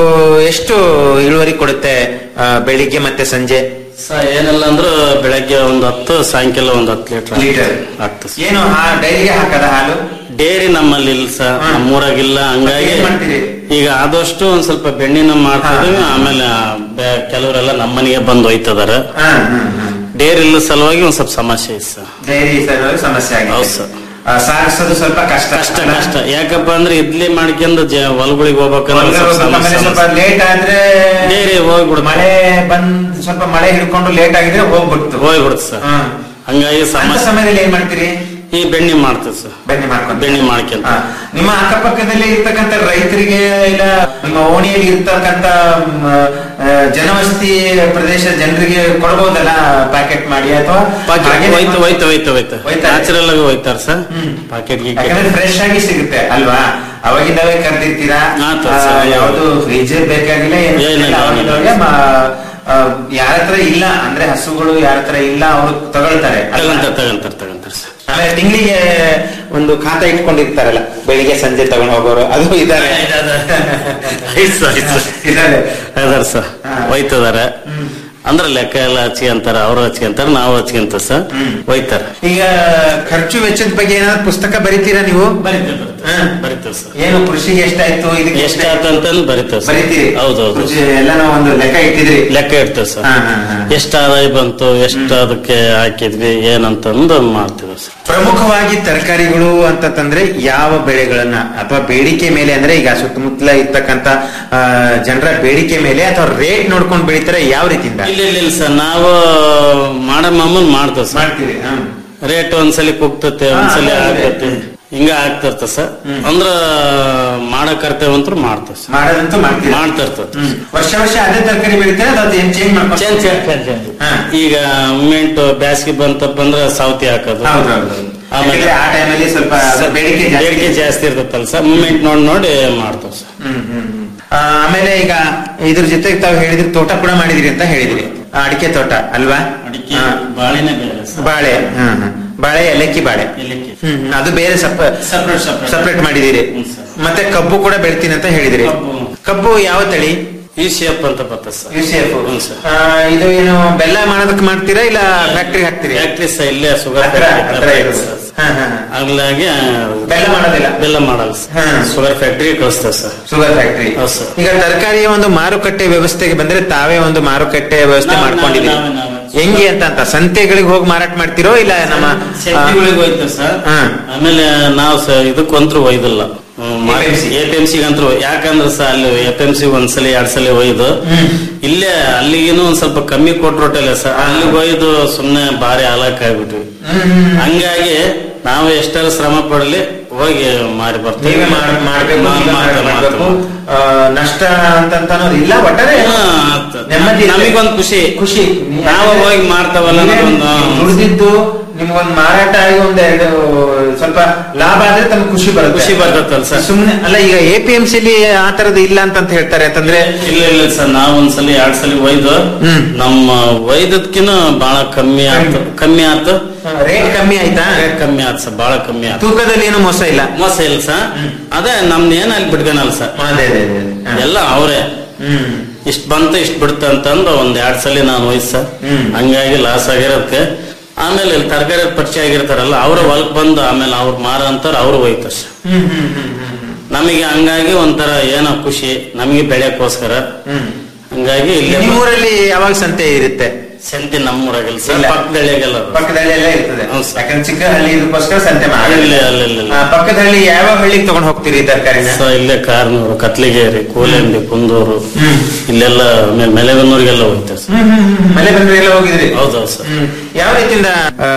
ಎಷ್ಟು ಇಳುವರಿ ಕೊಡುತ್ತೆ ಆ, ಬೆಳಿಗ್ಗೆ ಮತ್ತೆ ಸಂಜೆ ಸರ್ ಏನಿಲ್ಲ ಅಂದ್ರೂ ಬೆಳಗ್ಗೆ ಒಂದ್ ಹತ್ತು ಸಾಯಂಕಾಲ ಒಂದ್ ಹತ್ತು ಲೀಟರ್ ಲೀಟರ್ ಆಗ್ತದೆ ಏನು ಡೈರಿಗೆ ಹಾಕದ ಹಾಲು ಡೇರಿ ನಮ್ಮಲ್ಲಿ ಇಲ್ಲ ಸರ್ ನಮ್ಮೂರಾಗಿಲ್ಲ ಹಂಗಾಗಿ ಏನ್ ಮಾಡ್ತೀರಿ? ಈಗ ಆದಷ್ಟು ಒಂದ್ ಸ್ವಲ್ಪ ಬೆಣ್ಣಿನ ಮಾಡ್ತಿದೀವಿ ಆಮೇಲೆ ಬೆ- ಕೆಲವರೆಲ್ಲ ನಮ್ಮನೆಗೆ ಬಂದು ಒಯ್ತದಾರ ಡೇರಿ ಇಲ್ಲ ಸಲುವಾಗಿ ಒಂದ್ ಸ್ವಲ್ಪ ಸಮಸ್ಯೆ ಇದೆ ಸರ್ ಡೈರಿ ಸಮಸ್ಯೆ ಆಗಿದೆ ಹೌದು ಸರ್ ಆ, ಆ, ಸಾಗಿಸೋದು ಸ್ವಲ್ಪ ಕಷ್ಟ ಕಷ್ಟ ಕಷ್ಟ ಯಾಕಪ್ಪ ಅಂದ್ರೆ ಇಡ್ಲಿ ಮಾಡ್ಕೊಂಡು ಜ ಹೊಲಗಳಿಗೆ ಹೋಗ್ಬೇಕಂದ್ರೆ ಹೊಲ್ಗಡೆ ಸ್ವಲ್ಪ ಹೋಗ್ಬೇಕು, ಆಮೇಲೆ ಸಮಸ್ಯೆ. ಸ್ವಲ್ಪ ಲೇಟ್ ಆದ್ರೆ ಬೇರೆ ಹೋಗ್ಬಿಡುತ್ತೆ. ಮಳೆ ಬಂದ್ ಸ್ವಲ್ಪ ಮಳೆ ಹಿಡ್ಕೊಂಡು ಲೇಟ್ ಆಗಿದ್ರೆ ಹೋಗ್ಬಿಡ್ತು ಹೋಗ್ಬಿಡುತ್ತೆ ಸರ್ ಹಂಗಾಗಿ ಅಂತ ಸಮಸ್ಯೆ ಸಮಯದಲ್ಲಿ ಏನ್ ಮಾಡ್ತೀರಿ ಈ ಬೆಣ್ಣೆ ಮಾಡ್ತೀವಿ ಸರ್ ಬೆಣ್ಣೆ ಮಾಡ್ಕೊಂಡು ಬೆಣ್ಣೆ ಮಾಡ್ಕೊಂತ ಹಾ. ನಿಮ್ಮ ಅಕ್ಕಪಕ್ಕದಲ್ಲಿ ಇರ್ತಕ್ಕಂಥ ರೈತರಿಗೆ ಇಲ್ಲ ನಿಮ್ಮ ಓಣಿಯಲ್ಲಿ ಇರ್ತಕ್ಕಂಥ ಮ್, ಆ, ಜನವಸತಿ ಪ್ರದೇಶ ಜನರಿಗೆ ಕೊಡ್ಬೋದಲ್ಲ ಪ್ಯಾಕೆಟ್ ಮಾಡಿ ಅಥವಾ ಹಾಗೇನೆ ಹೋಯ್ತು ಹೋಯ್ತು ಹೋಯ್ತು ಹೋಯ್ತು ಹೋಯ್ತಾ? ನ್ಯಾಚುರಲ್ ಆಗಿ ಹೋಯ್ತಾರ ಸರ್ ಪಾಕೆಟ್ ಯಾಕಂದ್ರೆ ಫ್ರೆಶ್ ಆಗಿ ಸಿಗುತ್ತೆ ಅಲ್ವಾ ಅವಾಗಿಂದವೇ ಕರ್ದಿರ್ತೀರಾ ಹಾ, ತ- ಆ, ಸರ್. ಯಾವ್ದು ಫ್ರಿಜ್ ಬೇಕಾಗಿಲ್ಲ ಏನು ಏನಿಲ್ಲ, ಇಲ್ಲ, ಅವಾಗಿಂದವಾಗೆ ಯಾರ ಹತ್ರ ಇಲ್ಲ ಅಂದ್ರೆ ಹಸುಗಳು ಯಾರ ಹತ್ರ ಇಲ್ಲ ಅವರು ತಗೊಳ್ತಾರೆ ಅಲ್ವಾ? ತಗಂತಾರ ತಗಂತಾರ ತಗಂತಾರ ಸರ್ ಆಮೇಲೆ ತಿಂಗಳಿಗೆ ಒಂದು ಖಾತಾ ಇಟ್ಕೊಂಡಿರ್ತಾರಲ್ಲ ಬೆಳಿಗ್ಗೆ ಸಂಜೆ ತಗೊಂಡು ಹೋಗೋರು ಅದು ಇದ್ದಾರೆ ಆಯ್ತು ಸರ್ ಆಯ್ತು ಸರ್ ಇದ್ದಾರೆ ಅದಾರ ಸರ್ ಹೋಯ್ತದಾರ ಅಂದ್ರೆ ಲೆಕ್ಕ ಎಲ್ಲ ಹಚ್ಕೊಂತಾರ ಅವ್ರು ಹಚ್ಕೊಂತಾರ ನಾವು ಹಚ್ಕೊಂತ ಸರ್ ಹೋಯ್ತಾರ ಈಗ ಖರ್ಚು ವೆಚ್ಚದ ಬಗ್ಗೆ ಏನಾದ್ರು ಪುಸ್ತಕ ಬರಿತೀರಾ ನೀವು ಹಾ. ಬರಿತೇವೆ ಸರ್ ಏನು ಕೃಷಿಗೆ ಎಷ್ಟಾಯ್ತು ಇದಕ್ಕೆ ಎಷ್ಟಾತ ಅಂತಂದು ಬರಿತೇವೆ ಸರ್ ಬರಿತೀರಿ ಹೌದೌದು ಕೃಷಿ ಎಲ್ಲಾನು ಒಂದು ಲೆಕ್ಕ ಇಟ್ಟಿದ್ರಿ ಲೆಕ್ಕ ಇಡ್ತೇವೆ ಸರ್ ಹಾ, ಹಾ, ಹಾ. ಎಷ್ಟು ಆದಾಯ ಬಂತು ಎಷ್ಟು ಅದಕ್ಕೆ ಹಾಕಿದ್ವಿ ಏನಂತಂದು ಮಾಡ್ತೀವಿ ಸರ್ ಪ್ರಮುಖವಾಗಿ ತರಕಾರಿಗಳು ಅಂತಂದ್ರೆ ಯಾವ ಬೆಳೆಗಳನ್ನ ಅಥವಾ ಬೇಡಿಕೆ ಮೇಲೆ ಅಂದ್ರೆ ಈಗ ಸುತ್ತಮುತ್ತಲ ಇರ್ತಕ್ಕಂತ ಆ, ಜನರ ಬೇಡಿಕೆ ಮೇಲೆ ಅಥವಾ ರೇಟ್ ನೋಡ್ಕೊಂಡು ಬೆಳಿತಾರೆ ಯಾವ ರೀತಿಯಿಂದ ಇಲ್ಲ ಇಲ್ಲ ಇಲ್ಲ ಸರ್ ನಾವು ಮಾಡೋ ಮಾಮೂಲ್ ಮಾಡ್ತೇವೆ ಸರ್ ಮಾಡ್ತೀರಿ ಹಾ. ರೇಟ್ ಒಂದ್ಸಲಿ ಕುಗ್ತತೆ ಹಾ, ಒಂದ್ಸಲಿ ಅದೇ, ಅದೇ. ಆಗ್ತತೆ ಹಿಂಗ ಆಗ್ತಿರ್ತ ಸರ್ ಅಂದ್ರ ಮಾಡೋ ಕರ್ತವ್ಯ ಅಂತೂ ಮಾಡ್ತೇವೆ ಸರ್ ಮಾಡೋದಂತೂ ಮಾಡ್ತೀರಿ ಮಾಡ್ತಿರ್ತದ ಹ್ಮ್. ವರ್ಷ ವರ್ಷ ಅದೇ ತರಕಾರಿ ಬೆಳಿತಾರೆ ಅದು ಏನ್ ಚೇಂಜ್ ಮಾಡ್ಕೊಂಡು ಚೇಂಜ್ ಚೇಂಜ್ ಚೇಂಜ್ ಹಾ. ಈಗ ಮೂಮೆಂಟ್ ಬ್ಯಾಸ್ಗೆ ಬಂತಪ್ಪ ಅಂದ್ರೆ ಸೌತಿ ಹಾಕೋದು ಹೌದೌದು ಆಮೇಲೆ ಯಾಕಂದ್ರೆ ಆ ಟೈಮಲ್ಲಿ ಸ್ವಲ್ಪ ಅದು ಬೇಡಿಕೆ ಜಾಸ್ತಿ ಬೇಡಿಕೆ ಜಾಸ್ತಿ ಇರ್ತೈತಲ್ಲ ಸರ್ ಮೂಮೆಂಟ್ ನೋಡಿ ನೋಡಿ ಮಾಡ್ತೇವೆ ಸರ್ ಹ್ಮ್, ಹ್ಮ್, ಹ್ಮ್. ಆ, ಆಮೇಲೆ ಈಗ ಇದ್ರ ಜೊತೆಗೆ ತಾವು ಹೇಳಿದ್ರಿ ತೋಟ ಕೂಡ ಮಾಡಿದಿರಿ ಅಂತ ಹೇಳಿದ್ರಿ ಆ, ಅಡಿಕೆ ತೋಟ ಅಲ್ವಾ ಅಡಿಕೆ ಹಾ. ಬಾಳೆನೇ ಬೇರೆ ಸರ್ ಬಾಳೆ ಹಾ, ಹಾ. ಬಾಳೆ ಏಲಕ್ಕಿ ಬಾಳೆ ಏಲಕ್ಕಿ. ಹ್ಮ್, ಹ್ಮ್. ಅದು ಬೇರೆ Separate, separate. ಸಪರೇಟ್ ಮಾಡಿದಿರಿ ಹ್ಮ್, sir. ಮತ್ತೆ ಕಬ್ಬು ಕೂಡ ಬೆಳಿತೀನಿ ಅಂತ ಹೇಳಿದಿರಿ ಕಬ್ಬು. ಕಬ್ಬು ಯಾವ ತಳಿ ಈ ಶೇಪ್ ಅಂತ ಬರ್ತದೆ ಸರ್ UCF. ಹ್ಞೂ ಸರ್ ಆ, ಇದು ಏನು ಬೆಲ್ಲ ಮಾಡೋದಕ್ಕೆ ಮಾಡ್ತೀರಾ ಇಲ್ಲ ಫ್ಯಾಕ್ಟ್ರಿ ಹಾಕ್ತೀರಿ ಫ್ಯಾಕ್ಟ್ರಿ ಸಹ ಇಲ್ಲೇ ಶುಗರ್ ಹತ್ರ ಹತ್ರ ಇರೋದು. ಹಾ, ಹಾ, ಹಾ. ಹಂಗಾಗಿ ಬೆಲ್ಲ ಮಾಡೋದಿಲ್ಲ ಬೆಲ್ಲ ಮಾಡಲ್ಲ ಹಾ. ಶುಗರ್ ಫ್ಯಾಕ್ಟ್ರಿ ಕಳಿಸ್ತೇವೆ ಸರ್ ಶುಗರ್ ಫ್ಯಾಕ್ಟರಿ ಹೌದು ಸರ್. ಈಗ ತರಕಾರಿಯ ಒಂದು ಮಾರುಕಟ್ಟೆ ವ್ಯವಸ್ಥೆಗೆ ಬಂದ್ರೆ ತಾವೇ ಒಂದು ಮಾರುಕಟ್ಟೆ ವ್ಯವಸ್ಥೆ ನಾವೇ- ಮಾಡ್ಕೊಂಡಿದ್ದೀರಿ ನಾವೇ- ನಾವೇ- ಹೆಂಗೆ ಅಂತ ಅಂತ ಸಂತೆಗಳಿಗೆ ಹೋಗಿ ಮಾರಾಟ ಮಾಡ್ತಿರೋ ಇಲ್ಲ ನಮ್ಮ ಶೆಟ್ಟಿಗಳಿಗೆ ಹೋಯ್ತೇವೆ ಸರ್ ಹಾ. ಆಮೇಲೆ ನಾವು ಸ ಇದಕ್ಕಂತೂ ಒಯ್ದಿಲ್ಲ APMC. A P M C ಅಂತೂ ಯಾಕಂದ್ರೆ ಸರ್ ಅಲ್ಲಿ ಎ ಪಿ ಎಂ ಸಿ ಒಂದ್ಸಲಿ ಎರಡ್ ಸಲ ಒಯ್ದು ಇಲ್ಲೇ ಅಲ್ಲಿಗೇನು ಒಂದ್ ಸ್ವಲ್ಪ ಕಮ್ಮಿ ಕೊಟ್ರೊಟ್ಟಲ್ಲ ಸರ್ ಅಲ್ಲಿಗೆ ಒಯ್ದು ಸುಮ್ನೆ ಭಾರಿ ಹಾಲಕ್ ಆಗ್ಬಿಟ್ವಿ ಹಂಗಾಗಿ ನಾವು ಎಷ್ಟೆಲ್ಲ ಶ್ರಮ ಪಡಲಿ ಹೋಗಿ ಮಾರಿ ಬರ್ತೀವಿ ನೀವೇ ಮಾಡ್- ಮಾಡ್ಬೇಕು ಮಾ- ನೀವೇ ಮಾಡ್ತೇವೆ, ಮಾಡ್ಬೇಕು ಮಾಡ್ತೇವೆ. ಆ, ನಷ್ಟ ಅಂತ ಅನ್ನೋದು ಇಲ್ಲ ಒಟ್ಟಾರೆ ಹಾ, ಆತು. ನೆಮ್ಮದಿ ಇರುತ್ತೆ. ನಮಗೊಂದ್ ಖುಷಿ ಖುಷಿ ನಾವು ಹೋಗಿ ಮಾಡ್ತಾವಲ್ಲ ನೀವೇ ಅನ್ನೋದೊಂದು ದುಡ್ದಿದ್ದು ನಿಮ್ಗೊಂದು ಮಾರಾಟ ಆಗಿ ಒಂದೆರಡು ಸ್ವಲ್ಪ ಲಾಭ ಆದ್ರೆ ತಮ್ಗೆ ಖುಷಿ ಬರುತ್ತೆ ಖುಷಿ ಬರ್ತೈತಲ್ಲ ಸರ್. ಸುಮ್ನೆ ಅಲ್ಲ ಈಗ ಎ ಪಿ ಎಂ ಸಿಲಿ ಆ ತರದ್ದು ಇಲ್ಲ ಅಂತ ಅಂತ ಹೇಳ್ತಾರೆ ಅಂತಂದ್ರೆ ಇಲ್ಲ ಇಲ್ಲ ಸರ್ ನಾವ್ ಒಂದ್ಸಲಿ ಎರಡ್ ಸಲ ಒಯ್ದು ಹ್ಮ್. ನಮ್ಮ ಒಯ್ದದ್ಕಿನ ಬಹಳ ಕಮ್ಮಿ ಆಯ್ತು ಕಮ್ಮಿ ಆಯ್ತು ರೇಟ್ ಕಮ್ಮಿ ಆಯ್ತಾ ರೇಟ್ ಕಮ್ಮಿ ಆಯ್ತು ಸರ್ ಬಹಳ ಕಮ್ಮಿ ಆಯ್ತು ತೂಕದಲ್ಲಿ ಏನು ಮೋಸ ಇಲ್ಲ ಮೋಸ ಇಲ್ಲ ಸರ್ ಅದೇ ನಮ್ನ ಏನ್ ಅಲ್ಲಿ ಬಿಡ್ಕನಲ್ಲ ಸರ್ ಅದೇ ಅದೇ ಅದೇ ಹಾ. ಎಲ್ಲ ಅವರೇ ಹ್ಮ್ ಇಷ್ಟ ಬಂತ ಇಷ್ಟ ಬಿಡ್ತ ಅಂತಂದು ಒಂದ್ ಎರಡ್ ಸಲ ನಾನು ಒಯ್ದು ಸರ್ ಹ್ಮ್. ಹಂಗಾಗಿ ಲಾಸ್ ಆಗಿರೋದಕ್ಕೆ ಆಮೇಲೆ ಇಲ್ಲಿ ತರಕಾರಿ ಪರಿಚಯ ಆಗಿರ್ತಾರಲ್ಲ ಅವ್ರ ಹೊಲಕ್ ಬಂದು ಆಮೇಲೆ ಅವ್ರು ಮಾರ ಅಂತಾರ ಅವ್ರು ಒಯ್ತಾರ ಸರ್ ಹ್ಮ್ ಹ್ಮ್ ಹ್ಮ್ ಹ್ಮ್ ಹ್ಮ್ ನಮಗೆ ಹಂಗಾಗಿ ಒಂಥರ ಏನೋ ಖುಷಿ ನಮಗೆ ಬೆಳೆಯೋಕ್ಕೋಸ್ಕರ ಹ್ಮ್ ಹಂಗಾಗಿ ಇಲ್ಲಿ ನಿಮ್ಮೂರಲ್ಲಿ ಯಾವಾಗ ಸಂತೆ ಇರುತ್ತೆ ಸಂತೆ ನಮ್ಮೂರಾಗಿಲ್ಲ ಸರ್ ಇಲ್ಲ. ಪಕ್ಕದಳ್ಳಿಗೆಲ್ಲ ಪಕ್ಕದಲ್ಲಿ ಎಲ್ಲ ಇರ್ತದೆ ಹೌದು ಸರ್. ಯಾಕಂದ್ರೆ ಚಿಕ್ಕ ಹಳ್ಳಿ ಇದಕ್ಕೋಸ್ಕರ ಸಂತೆ ಮಾಡಿ ಅಲ್ಲಿ ಅಲ್ಲಿ ಅಲ್ಲಿ ಅಲ್ಲಿ. ಪಕ್ಕದ ಹಳ್ಳಿ ಯಾವ ಹಳ್ಳಿಗೆ ತಗೊಂಡ್ ಹೋಗ್ತೀರಿ ತರಕಾರಿನ ಸೊ ಇಲ್ಲೇ ಕಾರ್ನೂರು ಕತ್ಲಿಗೇರಿ ಕೂಲೆಂಬಿ ಕುಂದೂರು ಹ್ಮ್. ಇಲ್ಲೆಲ್ಲ ಆಮೇಲೆ ಮೆಲೆಬೆನ್ನೂರಿಗೆಲ್ಲ ಹೋಗ್ತೇವೆ ಸರ್ ಮನೆ ಬಂದ್ರೆ ಎಲ್ಲ ಹೋಗಿದ್ರಿ ಹೌದೌದು ಸರ್ ಹ್ಮ್. ಯಾವ ರೀತಿಯಿಂದ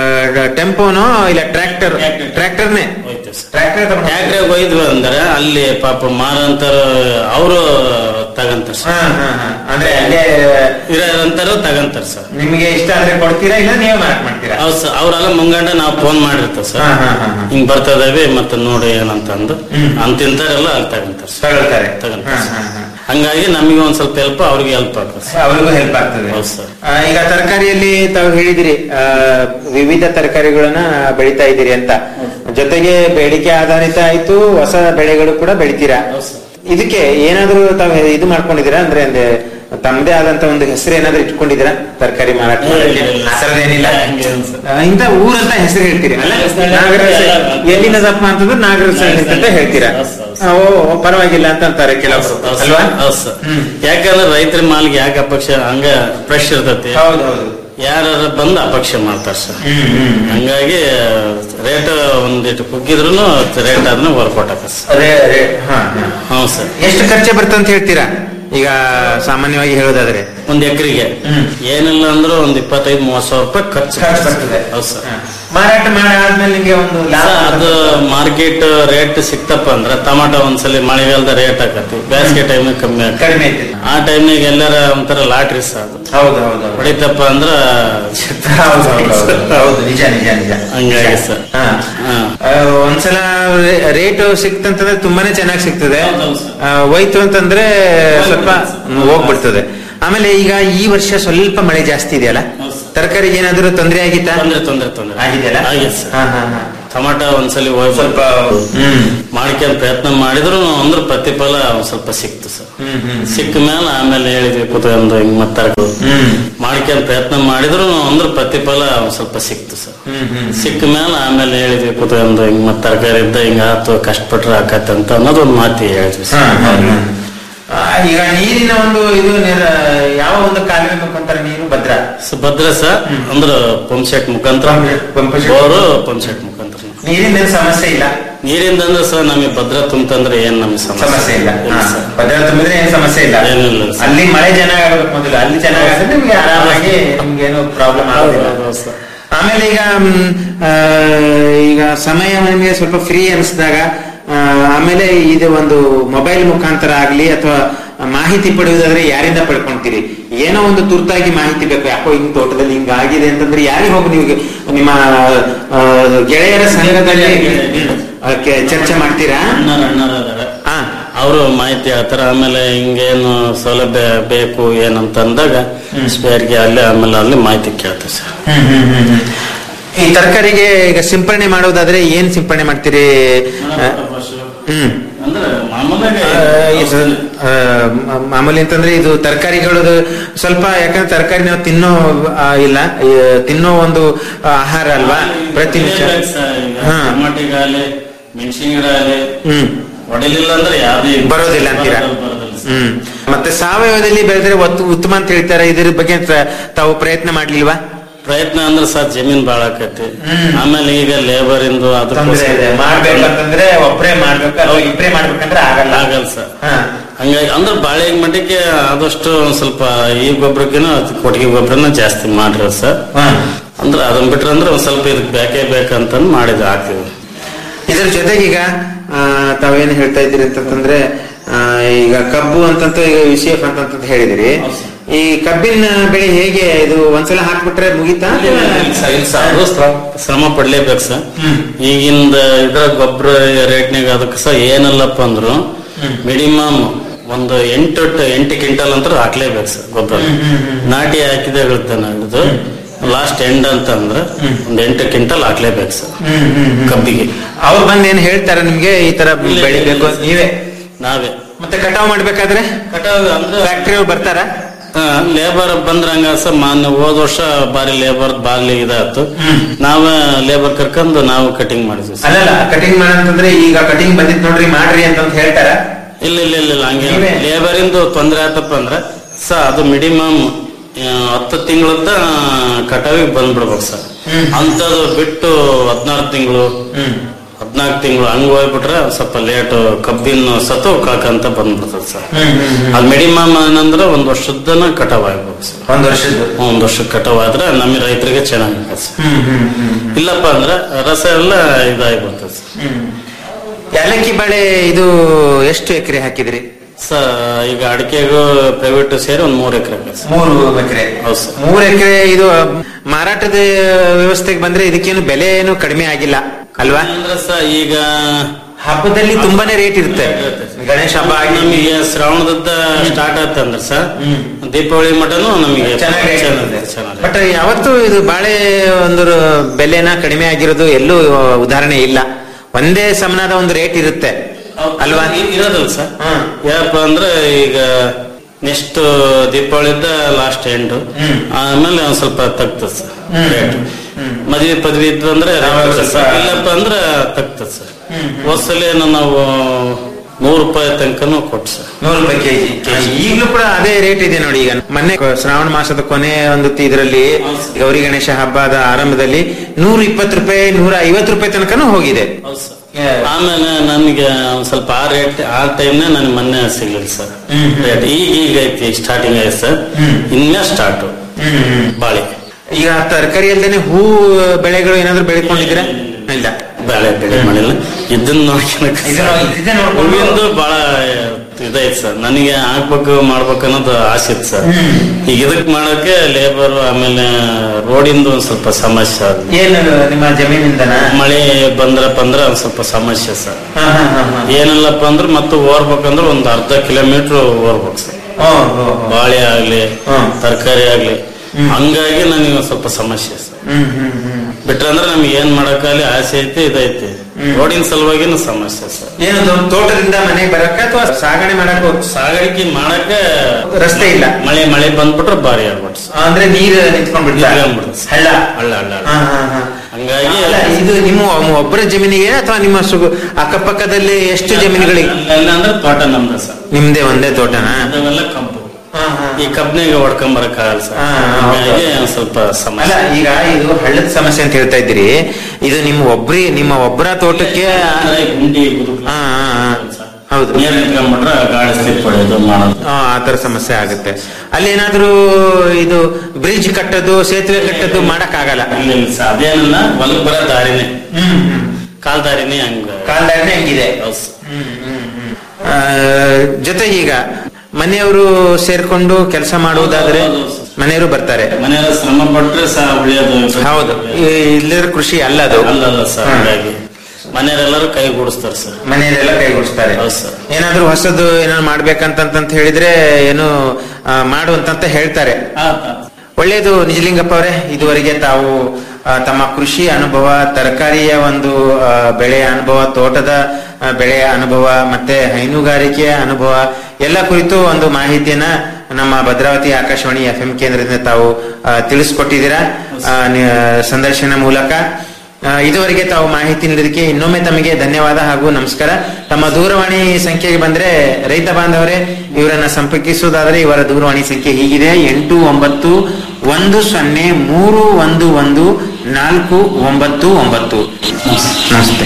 ಟೆಂಪೋನೋ ಇಲ್ಲ ಟ್ರ್ಯಾಕ್ಟರ್ ಟ್ರ್ಯಾಕ್ಟರ್ನೇ ಹೋಗ್ತೇವೆ ಸರ್ ಟ್ರ್ಯಾಕ್ಟರ್ ತಗೊಂಡ್ ಟ್ಯಾಕ್ರೆ ಒಯ್ದ್ವಿ ಅಂದ್ರೆ ಅಲ್ಲಿ ಪಾಪ ಮಾರಂತಾರ ಅವರು ತಗಂತಾರ ಸರ್ ಹಾ ಹಾ ಹಾ ಅಂದ್ರೆ ಅಲ್ಲೇ ಇರೋರಂತಾರ ತಗಂತಾರ ಸರ್ ನಿಮಗೆ ಇಷ್ಟ ಆದ್ರೆ ಕೊಡ್ತೀರಾ ಇಲ್ಲ ನೀವೇ ಮಾರಾಟ ಮಾಡ್ತೀರಾ ಹೌದು ಸರ್ ಅವ್ರೆಲ್ಲ ಮುಂಗಂಡ ನಾವು ಫೋನ್ ಮಾಡಿರ್ತೇವೆ ಸರ್ ಹಾ ಹಾ ಹಾ ಹಾ ಹಿಂಗ್ ಬರ್ತದವಿ ಮತ್ತೆ ನೋಡಿ ಏನಂತ ಅಂದು ಅಂತಿಂತಾರೆಲ್ಲ ಅಲ್ಲಿ ತಗಂತಾರ ಸರ್ ತಗೊಳ್ತಾರೆ ತಗೊಂತಾರೆ ಹಾ, ಸರ್. ಹಾ, ಹಾ. ಹಂಗಾಗಿ ನಮಗೆ ಒಂದ್ ಸ್ವಲ್ಪ ಹೆಲ್ಪ್ ಅವ್ರಿಗೆ ಹೆಲ್ಪ್ ಆಗ್ತದೆ ಸರ್ ಅವ್ರಿಗೂ ಹೆಲ್ಪ್ ಆಗ್ತದೆ ಹೌದು ಸರ್. ಆ, ಈಗ ತರಕಾರಿಯಲ್ಲಿ ತಾವು ಹೇಳಿದಿರಿ ಆ, ವಿವಿಧ ತರಕಾರಿಗಳನ್ನ ಬೆಳಿತಾ ಇದ್ದೀರಿ ಅಂತ ಜೊತೆಗೆ ಬೇಡಿಕೆ ಆಧಾರಿತ ಆಯ್ತು ಹೊಸ ಬೆಳೆಗಳು ಕೂಡ ಬೆಳಿತೀರಾ ಇದಕ್ಕೆ ಏನಾದ್ರೂ ತಾವು ಇದು ಮಾಡ್ಕೊಂಡಿದ್ದೀರಾ ಅಂದ್ರೆ ಅಂದ್ರೆ ತಮ್ಮದೇ ಆದಂತ ಒಂದು ಹೆಸರು ಏನಾದ್ರೂ ಇಟ್ಕೊಂಡಿದ್ದೀರಾ ತರಕಾರಿ ಮಾರಾಟ ಮಾಡೋಕ್ಕೆ? ಇಲ್ಲ, ಇಲ್ಲ. ಆ ಥರದ್ದೇನಿಲ್ಲ ಹಂಗೆ ಏನ್ ಸರ್. ಆ, ಇಂಥ ಊರಂತ ಹೆಸರು ಹೇಳ್ತೀರಿ ಅಲ್ಲ ಹೆಸರು ನಾಗರಸ ಎಲ್ಲ- ಎಲ್ಲಿನದಪ್ಪ ಅಂತಂದ್ರೆ ನಾಗರಸ ಅಂತ ಹೇಳ್ತೀರಾ ಹೌದು, ಹೌದು. ಆ, ಓ ಓ, ಪರವಾಗಿಲ್ಲ ಅಂತ ಅಂತಾರೆ ಕೆಲವರು ಹೌದು ಸರ್. ಅಲ್ವಾ ಹೌದು ಸರ್ ಹ್ಮ್. ಯಾಕಂದ್ರೆ ರೈತರ ಮಾಲ್ಗೆ ಯಾಕೆ ಅಪೇಕ್ಷೆ ಹಂಗ ಫ್ರೆಶ್ ಇರ್ತೈತಿ ಹೌದು ಹೌದು ಯಾರು ಬಂದು ಅಪೇಕ್ಷೆ ಮಾಡ್ತಾರೆ ಸರ್ ಹಂಗಾಗಿ ರೇಟ್ ಒಂದಿಟ್ಟು ಕುಗ್ಗಿದ್ರು ರೇಟ್ ಅದನ್ನ ವರ್ಕೌಟ್ ಆಗತ್ತೆ ಸರ್ ಅದೇ ಅದೇ ಹಾ ಹಾ. ಹ್ಞೂ ಸರ್ ಎಷ್ಟು ಖರ್ಚು ಬರ್ತಂತ ಅಂತ ಹೇಳ್ತೀರಾ ಈಗ ಸಾಮಾನ್ಯವಾಗಿ ಹೇಳೋದಾದ್ರೆ ಒಂದ್ ಎಕರೆಗೆ ಏನಿಲ್ಲ ಅಂದ್ರೂ ಒಂದ್ ಇಪ್ಪತ್ತೈದು ಮೂವತ್ ಸಾವಿರ ರೂಪಾಯಿ ಖರ್ಚು ಖರ್ಚು ಬರ್ತದೆ. ಹೌದು ಸರ್ ಮಾರಾಟ ಮಾಡಾದ್ಮೇಲೆ ನಿಮಗೆ ಒಂದು ಲಾಭ ಅದು ಮಾರ್ಕೆಟ್ ರೇಟ್ ಸಿಕ್ತಪ್ಪ ಅಂದ್ರೆ ಟಮಾಟೋ ಒಂದ್ಸಲಿ ಮಳೆಗಾಲದ ರೇಟ್ ಆಕತಿ ಬೇಸಿಗೆ ಟೈಮ್ ಕಮ್ಮಿ ಆಕತಿ ಕಡಿಮೆ ಐತಿ ಆ ಟೈಮ್ನಾಗ ಎಲ್ಲಾರ ಒಂಥರ ಲಾಟ್ರಿ ಸರ್ ಅದು ಹೌದು ಹೌದು ಹೌದು. ಹೊಡಿತಪ್ಪ ಅಂದ್ರ ಹೌದು ಹೌದು ಹೌದು. ಹೌದು ನಿಜ ನಿಜ ನಿಜ ಹಂಗಾಗಿ ಸರ್ ಹಾ. ಹಾ. ಆ, ಒಂದ್ಸಲ ರೇಟ್ ಸಿಕ್ತಂತಂದ್ರೆ ತುಂಬಾನೇ ಚೆನ್ನಾಗಿ ಸಿಗ್ತದೆ ಆ, ಹೋಯ್ತು ಅಂತಂದ್ರೆ ಸ್ವಲ್ಪ ಹೋಗ್ಬಿಡ್ತದೆ ಆಮೇಲೆ ಈಗ ಈ ವರ್ಷ ಸ್ವಲ್ಪ ಮಳೆ ಜಾಸ್ತಿ ಇದೆಯಲ್ಲ ತರಕಾರಿಗೆ ಏನಾದ್ರು ತೊಂದರೆ ಆಗಿತ್ತಾ ತೊಂದ್ರೆ ತೊಂದ್ರೆ ತೊಂದ್ರೆ ಆಗಿದೆಯಲ್ಲ ಆಗಿದೆ ಸರ್ ಹಾ ಹಾ ಹಾ ಟಮಾಟೋ ಒಂದ್ಸಲಿ ಹೋಗಿ ಸ್ವಲ್ಪ ಹ್ಮ್ ಮಾಡ್ಕೊಂಡ್ ಪ್ರಯತ್ನ ಮಾಡಿದ್ರು ಅಂದ್ರೆ ಪ್ರತಿಫಲ ಒಂದ್ ಸ್ವಲ್ಪ ಸಿಕ್ತು ಸರ್ ಹ್ಮ್ ಹ್ಮ್ ಸಿಕ್ಕ ಮೇಲೆ ಆಮೇಲೆ ಹೇಳಿದ್ವಿ ಕುತ್ಕೊಂಡು ಹಿಂಗ್ ಮತ್ತೆ ಹ್ಮ್ ಮಾಡ್ಕೊಂಡ್ ಪ್ರಯತ್ನ ಮಾಡಿದ್ರು ಅಂದ್ರೆ ಪ್ರತಿಫಲ ಒಂದ್ ಸ್ವಲ್ಪ ಸಿಕ್ತು ಸರ್ ಹ್ಮ್ ಹ್ಮ್ ಸಿಕ್ಕ ಮೇಲೆ ಆಮೇಲೆ ಹೇಳಿದ್ವಿ ಕುತ್ಕೊಂಡು ಹಿಂಗ್ ಮತ್ತೆ ತರಕಾರಿ ಇದ್ದ ಹಿಂಗ ಆತು ಕಷ್ಟಪಟ್ರೆ ಆಕತ್ತೆ ಅಂತ ಅನ್ನೋದು ಒಂದು ಮಾತಿ ಹೇಳಿದ್ವಿ ಹಾ, ಸರ್ ಹಾ, ಹಾ. ಆ, ಈಗ ನೀರಿನ ಒಂದು ಇದು ನಿರ- ಯಾವ ಒಂದು ಕಾಲುವೆ ಮುಖಾಂತರ ನೀರು ಭದ್ರ ಸೊ ಭದ್ರ ಸರ್ ಅಂದ್ರ ಪಂಪ್ ಸೆಟ್ ಮುಖಾಂತರ pump set. Bore pump set ಮುಖಾಂತರ ನೀರಿನ ಏನ್ ಸಮಸ್ಯೆ ಇಲ್ಲ ನೀರಿಂದ ಅಂದ್ರೆ ಸರ್ ನಮಗೆ ಭದ್ರ ತುಂಬಂದ್ರೆ ಏನ್ ನಮಗೆ ಸಮಸ್ಯೆ ಇಲ್ಲ ಇಲ್ಲ ಹಾ. ಸರ್ ಭದ್ರ ತುಂಬಿದ್ರೆ ಏನ್ ಸಮಸ್ಯೆ ಇಲ್ಲ ಏನಿಲ್ಲ ಸರ್. ಅಲ್ಲಿ ಮಳೆ ಚೆನ್ನಾಗ್ ಆಗ್ಬೇಕು ಮೊದಲು ಅಲ್ಲಿ ಚೆನ್ನಾಗ್ ಆಗಿದ್ರೆ ನಿಮ್ಗೆ ಆರಾಮಾಗಿ ನಿಮ್ಗೆ ಏನು ಪ್ರಾಬ್ಲಮ್ ಆಗೋದಿಲ್ಲ ಹೌದು ಸರ್ ಆಮೇಲೆ ಈಗ ಮ್, ಆ, ಈಗ ಸಮಯ ನಿಮಗೆ ಸ್ವಲ್ಪ ಫ್ರೀ ಅನಿಸಿದಾಗ ಆಮೇಲೆ ಇದು ಒಂದು ಮೊಬೈಲ್ ಮುಖಾಂತರ ಆಗ್ಲಿ ಅಥವಾ ಮಾಹಿತಿ ಪಡೆಯುವುದಾದ್ರೆ ಯಾರಿಂದ ಪಡ್ಕೊಂತೀರಿ ಏನೋ ಒಂದು ತುರ್ತಾಗಿ ಮಾಹಿತಿ ಬೇಕು ಯಾಕೋ ಹಿಂಗ್ ತೋಟದಲ್ಲಿ ಹಿಂಗ್ ಆಗಿದೆ ಅಂತಂದ್ರೆ ಯಾರಿಗೆ ಹೋಗಿ ನೀವು ನಿಮ್ಮ ಆ, ಗೆಳೆಯರ ಸಂಘದಲ್ಲಿ ಆ, ಕೆ- ಚರ್ಚೆ ಮಾಡ್ತೀರಾ ಅಣ್ಣಾರ ಅಣ್ಣಾರ ಅದಾರ ಹಾ ಅವರು ಮಾಹಿತಿ ಹೇಳ್ತಾರೆ ಆಮೇಲೆ ಹಿಂಗೇನು ಸೌಲಭ್ಯ ಬೇಕು ಏನಂತ ಅಂದಾಗ ಸ್ಪೇರ್ಗೆ ಅಲ್ಲಿ ಆಮೇಲೆ ಅಲ್ಲಿ ಮಾಹಿತಿ ಕೇಳ್ತೀವಿ ಸರ್ ಹ್ಮ್, ಹ್ಮ್, ಹ್ಮ್, ಹ್ಮ್. ಈ ತರಕಾರಿಗೆ ಈಗ ಸಿಂಪರಣೆ ಮಾಡೋದಾದ್ರೆ ಏನ್ ಸಿಂಪರಣೆ ಮಾಡ್ತೀರಿ ಆ, ಹ್ಮ್ ಅಂದ್ರೆ ಮಾಮೂಲಾಗಿ ಆ, ಇದು, ಆ, ಮ- ಮಾಮೂಲಿ ಅಂತಂದ್ರೆ ಇದು ತರಕಾರಿಗಳು ಸ್ವಲ್ಪ ಯಾಕಂದ್ರೆ ತರಕಾರಿ ನಾವು ತಿನ್ನೋ ಆ, ಇಲ್ಲ ಈ, ತಿನ್ನೋ ಒಂದು ಆಹಾರ ಅಲ್ವಾ ಪ್ರತಿನಿತ್ಯ ಇರ್ಬೇಕು ಸರ್ ಈಗ ಹಾ. ಟಮಾಟಿಗಾಲಿ ಮೆಣಸಿನ ಗಿಡ ಆಗಲಿ ಹ್ಮ್ ಹೊಡಿಲಿಲ್ಲ ಅಂದ್ರೆ ಯಾವ್ದೇ ಬರೋದಿಲ್ಲ ಅಂತೀರಾ ಬರೋದಿಲ್ಲ, ಬರೋದಿಲ್ಲ ಸರ್. ಹ್ಮ್ ಮತ್ತೆ ಸಾವಯವದಲ್ಲಿ ಬೆಳೆದ್ರೆ ಒತ್ತು ಉತ್ತಮ ಅಂತ ಹೇಳ್ತಾರೆ ಇದ್ರ ಬಗ್ಗೆ ತ- ತಾವು ಪ್ರಯತ್ನ ಮಾಡ್ಲಿಲ್ವಾ ಪ್ರಯತ್ನ ಅಂದ್ರೆ ಸರ್ ಜಮೀನ್ ಬಾಳ ಆಕತಿ ಆಮೇಲೆ ಈಗ ಲೇಬರ್ ಇಂದು ತೊಂದ್ರೆ ಇದೆ ಮಾಡ್ಬೇಕಂತಂದ್ರೆ ಒಬ್ರೇ ಮಾಡ್ಬೇಕು ಅಥವಾ ಇಬ್ರೇ ಮಾಡ್ಬೇಕಂದ್ರೆ ಆಗಲ್ಲ ಆಗಲ್ಲ ಸರ್ ಹಾ ಹಂಗಾಗಿ ಅಂದ್ರೆ ಬಾಳೆ ಮಟ್ಟಿಗೆ ಆದಷ್ಟು ಒಂದ್ ಸ್ವಲ್ಪ ಈ ಗೊಬ್ಬರಕ್ಕಿನ ಕೊಟ್ಟಿಗೆ ಗೊಬ್ಬರನ ಜಾಸ್ತಿ ಮಾಡ್ರಿ ಸರ್ ಹಾ. ಅಂದ್ರೆ ಅದನ್ನ ಬಿಟ್ರೆ ಅಂದ್ರೆ ಒಂದ್ ಸ್ವಲ್ಪ ಇದಕ್ಕೆ ಬೇಕೇ ಬೇಕಂತ ಮಾಡಿದ್ ಹಾಕ್ತಿವಿ ಇದ್ರ ಜೊತೆಗೆ ಈಗ ಆ, ತಾವೇನು ಹೇಳ್ತಾ ಇದ್ದೀರಿ ಅಂತಂದ್ರೆ ಆ, ಈಗ ಕಬ್ಬು ಅಂತಂತ ಈಗ ವಿಷಯ ಅಂತಂತ ಹೇಳಿದಿರಿ ಈ ಕಬ್ಬಿನ ಬೆಳೆ ಹೇಗೆ ಇದು ಒಂದ್ಸಲ ಹಾಕ್ಬಿಟ್ರೆ ಮುಗಿತಾ ಅದು ಶ್ರ- ಶ್ರಮ ಪಡ್ಲೇಬೇಕು ಸರ್ ಈಗಿಂದ ಇದ್ರ ಗೊಬ್ಬರ ರೇಟ್ನಾಗ ಅದಕ್ಕೆ ಸಹ ಏನಲ್ಲಪ್ಪ ಅಂದ್ರು ಮಿನಿಮಮ್ ಒಂದು ಎಂಟು ಟ- ಎಂಟು ಕ್ವಿಂಟಲ್ ಅಂತ ಹಾಕ್ಲೇಬೇಕು ಸರ್ ಗೊಬ್ಬರ ನಾಟಿ ಹಾಕಿದಾಗ ಇದು ಲಾಸ್ಟ್ ಎಂಡ್ ಅಂತ ಅಂದ್ರೆ ಒಂದ್ ಎಂಟು ಕ್ವಿಂಟಲ್ ಹಾಕ್ಲೇಬೇಕು ಸರ್ ಕಬ್ಬಿಗೆ ಅವ್ರು ಬಂದ್ ಏನ್ ಹೇಳ್ತಾರೆ ನಿಮ್ಗೆ ಈ ತರ ಇಲ್ಲ, ಬೆಳಿಬೇಕು ಇಲ್ಲ. ನೀವೇ ನಾವೇ ಮತ್ತೆ ಕಟಾವ್ ಮಾಡ್ಬೇಕಾದ್ರೆ ಕಟಾವ್ ಅಂದ್ರೆ ಫ್ಯಾಕ್ಟ್ರಿ ಬರ್ತಾರ ಲೇಬರ್ ಬಂದ್ರಂಗ ಸರ್ ಮಾನ್ಯ ಹೋದ ವರ್ಷ ಬಾರಿ ಲೇಬರ್ ಬಾರಿ ಇದಾಯ್ತು ನಾವೇ ಲೇಬರ್ ಕರ್ಕೊಂಡು ನಾವು ಕಟಿಂಗ್ ಮಾಡಿದ್ವಿ ಸರ್ ಅಲ್ಲಲ್ಲ ಕಟಿಂಗ್ ಮಾಡಂತಂದ್ರೆ ಈಗ ಕಟಿಂಗ್ ಬಂದಿತ್ ನೋಡ್ರಿ ಮಾಡ್ರಿ ಅಂತ ಹೇಳ್ತಾರ ಇಲ್ಲ ಇಲ್ಲ ಇಲ್ಲ ಇಲ್ಲ ಹಂಗೆ ನೀವೇ? ಲೇಬರ್ ಇಂದು ತೊಂದ್ರೆ ಆತಪ್ಪ ಅಂದ್ರೆ ಸ ಅದು ಮಿನಿಮಮ್ ಹತ್ತು ತಿಂಗಳದ ಕಟಾವಿಗೆ ಬಂದ್ಬಿಡ್ಬೇಕು ಸರ್ ಅಂತದ್ದು ಬಿಟ್ಟು ಹದಿನಾರು ತಿಂಗಳು ಹದಿನಾಲ್ಕು ತಿಂಗಳು ಹಂಗ ಹೋಗ್ಬಿಟ್ರೆ ಒಂದ್ ಸ್ವಲ್ಪ ಲೇಟ್ ಕಬ್ಬಿನ ಸತು ಕಾಕಂತ ಬಂದ್ಬಿಡ್ತದೆ ಸರ್ ಅದು ಮಿನಿಮಮ್ ಏನಂದ್ರೆ ಒಂದ್ ವರ್ಷದನ ಕಟಾವ್ ಆಗ್ಬೇಕು ಸರ್ ಒಂದ್ ವರ್ಷದ್ದು ಒಂದ್ ವರ್ಷ ಕಟಾವ್ ಆದ್ರೆ ನಮ್ಮ ರೈತರಿಗೆ ಚೆನ್ನಾಗಿ ಸರ್ ಇಲ್ಲಪ್ಪ ಅಂದ್ರೆ ರಸ ಎಲ್ಲ ಇದಾಗ್ಬಿಡ್ತದೆ ಸರ್ ಏಲಕ್ಕಿ ಬೆಳೆ ಇದು ಎಷ್ಟು ಎಕರೆ ಹಾಕಿದ್ರಿ ಸ ಈಗ ಅಡಿಕೆಗೂ ಪ್ರೈವೇಟ್ ಸೇರಿ ಒಂದ್ ಮೂರ್ ಎಕರೆ ಮೂರು ಎಕರೆ ಹೌದು ಸರ್ ಮೂರ್ ಎಕರೆ ಇದು ಮಾರಾಟದ ವ್ಯವಸ್ಥೆಗೆ ಬಂದ್ರೆ ಇದಕ್ಕೇನು ಬೆಲೆ ಏನು ಕಡಿಮೆ ಆಗಿಲ್ಲ ಅಲ್ವಾ ಅಂದ್ರೆ ಸ ಈಗ ಹಬ್ಬದಲ್ಲಿ ತುಂಬಾನೇ ರೇಟ್ ಇರುತ್ತೆ ಗಣೇಶ ಹಬ್ಬ ಆಗಿ ನಮಗೆ ಶ್ರಾವಣದತ್ತ ಸ್ಟಾರ್ಟ್ ಆತಂದ್ರೆ ಸರ್ ದೀಪಾವಳಿ ಮಟನು ನಮಗೆ ಚೆನ್ನಾಗಿ ಚೆನ್ನಾಗಿ ಚೆನ್ನಾಗಿ ಬಟ್ ಯಾವತ್ತೂ ಇದು ಬಾಳೆ ಒಂದು ಬೆಲೆನ ಕಡಿಮೆ ಆಗಿರೋದು ಎಲ್ಲೂ ಉದಾಹರಣೆ ಇಲ್ಲ ಒಂದೇ ಸಮನಾದ ಒಂದು ರೇಟ್ ಇರುತ್ತೆ ಅಲ್ವಾ ಇ- ಇರೋದಲ್ಲ ಸರ್ ಹ್ಮ್. ಯಾಕಪ್ಪ ಅಂದ್ರೆ ಈಗ ನೆಕ್ಸ್ಟ್ ದೀಪಾವಳಿದ ಲಾಸ್ಟ್ ಎಂಡ್ ಆಮೇಲೆ ಒಂದ್ ಸ್ವಲ್ಪ ತಗ್ತದ ಸರ್ ರೇಟ್ ಮದ್ವೆ ಪದವಿ ಇದ್ವು ಅಂದ್ರೆ rate ಆವಾಗ ಇರ್ತದೆ ಸ್ವಲ್ಪ- ಸರ್. ಇಲ್ಲಪ್ಪ ಅಂದ್ರೆ ತಗ್ತದ ಸರ್ ಹೋದ್ಸಲ ನಾವು ನೂರು ರೂಪಾಯಿ ತನಕನೂ ಕೊಟ್ಟು ಸರ್ ನೂರು ರೂಪಾಯಿ ಕೆಜಿ ಈಗಲೂ ಕೂಡ ಅದೇ ರೇಟ್ ಇದೆ ನೋಡಿ ಈಗ ಮೊನ್ನೆ ಕ- ಶ್ರಾವಣ ಮಾಸದ ಕೊನೆ ಒಂದು ಇದರಲ್ಲಿ ಗೌರಿ ಗಣೇಶ ಹಬ್ಬದ ಆರಂಭದಲ್ಲಿ ನೂರ ಇಪ್ಪತ್ತು ರೂಪಾಯಿ ನೂರ ಐವತ್ತು ರೂಪಾಯಿ ತನಕನೂ ಹೋಗಿದೆ ಆಮೇಲೆ ನನಗೆ ಒಂದ್ ಸ್ವಲ್ಪ ಆ ರೇಟ್ ಆ ಟೈಮ್ ನನ್ ಮೊನ್ನೆ ಸಿಗ್ಲಿಲ್ಲ ಸರ್ ರೇಟ್ ಈಗ ಈಗ ಐತಿ ಸ್ಟಾರ್ಟಿಂಗ್ ಐತಿ ಸರ್ ಇನ್ನೇ ಸ್ಟಾರ್ಟ್ ಬಾಳೆ ಈಗ ತರಕಾರಿ ಅಲ್ದೇನೆ ಹೂ ಬೆಳೆಗಳು ಏನಾದ್ರು ಬೆಳ್ಕೊಂಡಿದ್ರೆ ಇಲ್ಲ ಬಾಳೆ ಬೆಳೆ ಮಾಡಿಲ್ಲ ಇದನ್ನ ನೋಡ್ಕೊಳಕ್ ಹೂವಿಂದು ಬಹಳ ಇದೈತ್ ಸರ್ ನನಗೆ ಹಾಕ್ಬೇಕು ಮಾಡ್ಬೇಕು ಅನ್ನೋದು ಆಸೆ ಇತ್ತು ಸರ್ ಈಗ ಇದಕ್ ಮಾಡಕ್ಕೆ ಲೇಬರ್ ಆಮೇಲೆ ರೋಡಿಂದ ಒಂದ್ ಸ್ವಲ್ಪ ಸಮಸ್ಯೆ ಅದು. ಏನು ನಿಮ್ಮ ಜಮೀನಿಂದನ ಮಳೆ ಬಂದ್ರಪ್ಪ ಅಂದ್ರೆ ಒಂದ್ ಸ್ವಲ್ಪ ಸಮಸ್ಯೆ ಸರ್ ಏನಿಲ್ಲಪ್ಪ ಅಂದ್ರೆ ಮತ್ತೆ ಓರ್ಬೇಕಂದ್ರೆ ಒಂದ್ ಅರ್ಧ ಕಿಲೋಮೀಟರ್ ಓರ್ಬೇಕು ಸರ್ ಬಾಳೆ ಆಗ್ಲಿ ತರಕಾರಿ ಆಗ್ಲಿ ಹಂಗಾಗಿ ನನಗೆ ಒಂದ್ ಸ್ವಲ್ಪ ಸಮಸ್ಯೆ ಸರ್ ಬಿಟ್ರೆ ಅಂದ್ರೆ ನಮ್ಗೆ ಏನ್ ಮಾಡಕ್ಕಾಗಲಿ ಆಸೆ ಐತಿ ಇದೈತಿ ರೋಡಿನ ಸಲುವಾಗಿ ಸಮಸ್ಯೆ ಸರ್ ಏನು ತೋ- ತೋಟದಿಂದ ಮನೆಗೆ ಬರಕ ಅಥವಾ ಸಾಗಣೆ ಮಾಡಕ್ ಸಾಗಾಣಿಕೆ ಮಾಡಕ್ಕೆ ರಸ್ತೆ ಇಲ್ಲ ಮಳೆ ಮಳೆ ಬಂದ್ಬಿಟ್ರೆ ಭಾರಿ ಆಗ್ಬಿಟ್ಟು ಸರ್. ಅಂದ್ರೆ ನೀರು ನಿಂತ್ಕೊಂಡ್ಬಿಡ್ತಾರೆ ನಿಂತ್ಕೊಂಡ್ಬಿಡುತ್ತೆ ಸರ್. ಹಳ್ಳ ಹಳ್ಳ ಹಳ್ಳ ಹಳ್ಳ. ಹಾ, ಹಾ, ಹಾ. ಹಂಗಾಗಿ ಅಲ್ಲ, ಇದು ನಿಮ್ಮ ಒಬ್ಬರ ಜಮೀನಿಗೆ ಅಥವಾ ನಿಮ್ಮ ಸುಗು ಅಕ್ಕಪಕ್ಕದಲ್ಲಿ ಎಷ್ಟು ಜಮೀನುಗಳಿಗೆ ಅಲ್ಲ ಅಂದ್ರೆ ತೋಟ ನಮ್ದು ಸರ್ ನಿಮ್ದೇ ಒಂದೇ ತೋಟನಾ ಅದೆಲ್ಲ ಕಬ್ಬು ಈ ಕಬ್ಬಿನಾಗ ಹೊಡ್ಕೊಂಡ್ ಬರಕ್ ಆಗಲ್ಲ ಸರ್ ಹಂಗಾಗಿ ಒಂದ್ ಸ್ವಲ್ಪ ಅಲ್ಲ ಸಮಸ್ಯೆ ಈಗ ಇದು ಹಳ್ಳದ ಸಮಸ್ಯೆ ಅಂತ ಹೇಳ್ತಾ ಇದ್ದೀರಿ ಇದು ನಿಮ್ಮ ಒಬ್ರಿ ನಿಮ್ಮ ಒಬ್ಬರ ತೋಟಕ್ಕೆ ಗುಂಡಿ ಹಾ, ಹಾ, ಹಾ. ಹೌದು ನೀರ್ ನಿಂತ್ಕೊಂಡ್ಬಿಟ್ರೆ ಗಾಳಿ ಸ್ಲಿಪ್ ಹೊಡೆಯೋದು ಮಾಡೋದು ಆ ಆ ತರ ಸಮಸ್ಯೆ ಆಗುತ್ತೆ ಅಲ್ಲಿ ಏನಾದ್ರೂ ಇದು ಬ್ರಿಡ್ಜ್ ಕಟ್ಟೋದು ಸೇತುವೆ ಕಟ್ಟೋದು ಮಾಡಕ್ ಆಗಲ್ಲ ಇಲ್ಲ ಇಲ್ಲ ಸರ್ ಅದೇನಲ್ಲ ಹೊಲಕ್ ಬರೋ ದಾರಿನೇ ಕಾಲ್ ದಾರಿನೇ ಹಂಗ ಕಾಲ್ದಾರಿನೇ ಹಂಗಿದೆ ಹೌದ್ ಸರ್. ಆ, ಜೊತೆಗೆ ಈಗ ಮನೆಯವರು ಸೇರ್ಕೊಂಡು ಕೆಲಸ ಮಾಡುವುದಾದ್ರೆ ಮನೆಯವರು ಬರ್ತಾರೆ ಮನೆಯಲ್ಲ ಶ್ರಮ ಪಟ್ರೆ ಸಹ ಉಳಿಯೋದು ಹೌದು ಇಲ್ಲದ್ರ ಕೃಷಿ ಅಲ್ಲ ಅದು ಅಲ್ಲಲ್ಲ ಸರ್ ಹಾಗಾಗಿ ಮನೆಯವರೆಲ್ಲರೂ ಕೈ ಗೂಡಿಸ್ತಾರೆ ಸರ್ ಮನೆಯಲ್ಲೆಲ್ಲ ಕೈಗೂಡಿಸ್ತಾರೆ ಹೌದು ಸರ್ ಏನಾದ್ರೂ ಹೊಸದು ಏನಾದ್ರು ಮಾಡ್ಬೇಕಂತಂತ ಹೇಳಿದ್ರೆ ಏನು ಆ, ಮಾಡು ಅಂತಂತ ಹೇಳ್ತಾರೆ ಒಳ್ಳೆಯದು ನಿಜಲಿಂಗಪ್ಪ ಅವರೇ ಇದುವರೆಗೆ ತಾವು ಆ, ತಮ್ಮ ಕೃಷಿ ಅನುಭವ ತರಕಾರಿಯ ಒಂದು ಆ, ಬೆಳೆಯ ಅನುಭವ ತೋಟದ ಆ, ಬೆಳೆಯ ಅನುಭವ ಮತ್ತೆ ಹೈನುಗಾರಿಕೆಯ ಅನುಭವ ಎಲ್ಲ ಕುರಿತು ಒಂದು ಮಾಹಿತಿಯನ್ನ ನಮ್ಮ ಭದ್ರಾವತಿ ಆಕಾಶವಾಣಿ ಎಫ್ ಎಂ ಕೇಂದ್ರದಿಂದ ತಾವು ಆ, ತಿಳಿಸ್ಕೊಟ್ಟಿದ್ದೀರಾ ಆ, ನಿ- ಸಂದರ್ಶನ ಮೂಲಕ ಆ, ಇದುವರೆಗೆ ತಾವು ಮಾಹಿತಿ ನೀಡಿದಕ್ಕೆ ಇನ್ನೊಮ್ಮೆ ತಮಗೆ ಧನ್ಯವಾದ ಹಾಗೂ ನಮಸ್ಕಾರ ತಮ್ಮ ದೂರವಾಣಿ ಸಂಖ್ಯೆಗೆ ಬಂದ್ರೆ ರೈತ ಬಾಂಧವರೇ ಇವರನ್ನ ಸಂಪರ್ಕಿಸುವುದಾದರೆ ಇವರ ದೂರವಾಣಿ ಸಂಖ್ಯೆ ಹೀಗಿದೆ ಎಂಟು ಒಂಬತ್ತು ಒಂದು ಸೊನ್ನೆ ಮೂರು ಒಂದು ಒಂದು ನಾಲ್ಕು ಒಂಬತ್ತು ಒಂಬತ್ತು ನಮಸ್ತೆ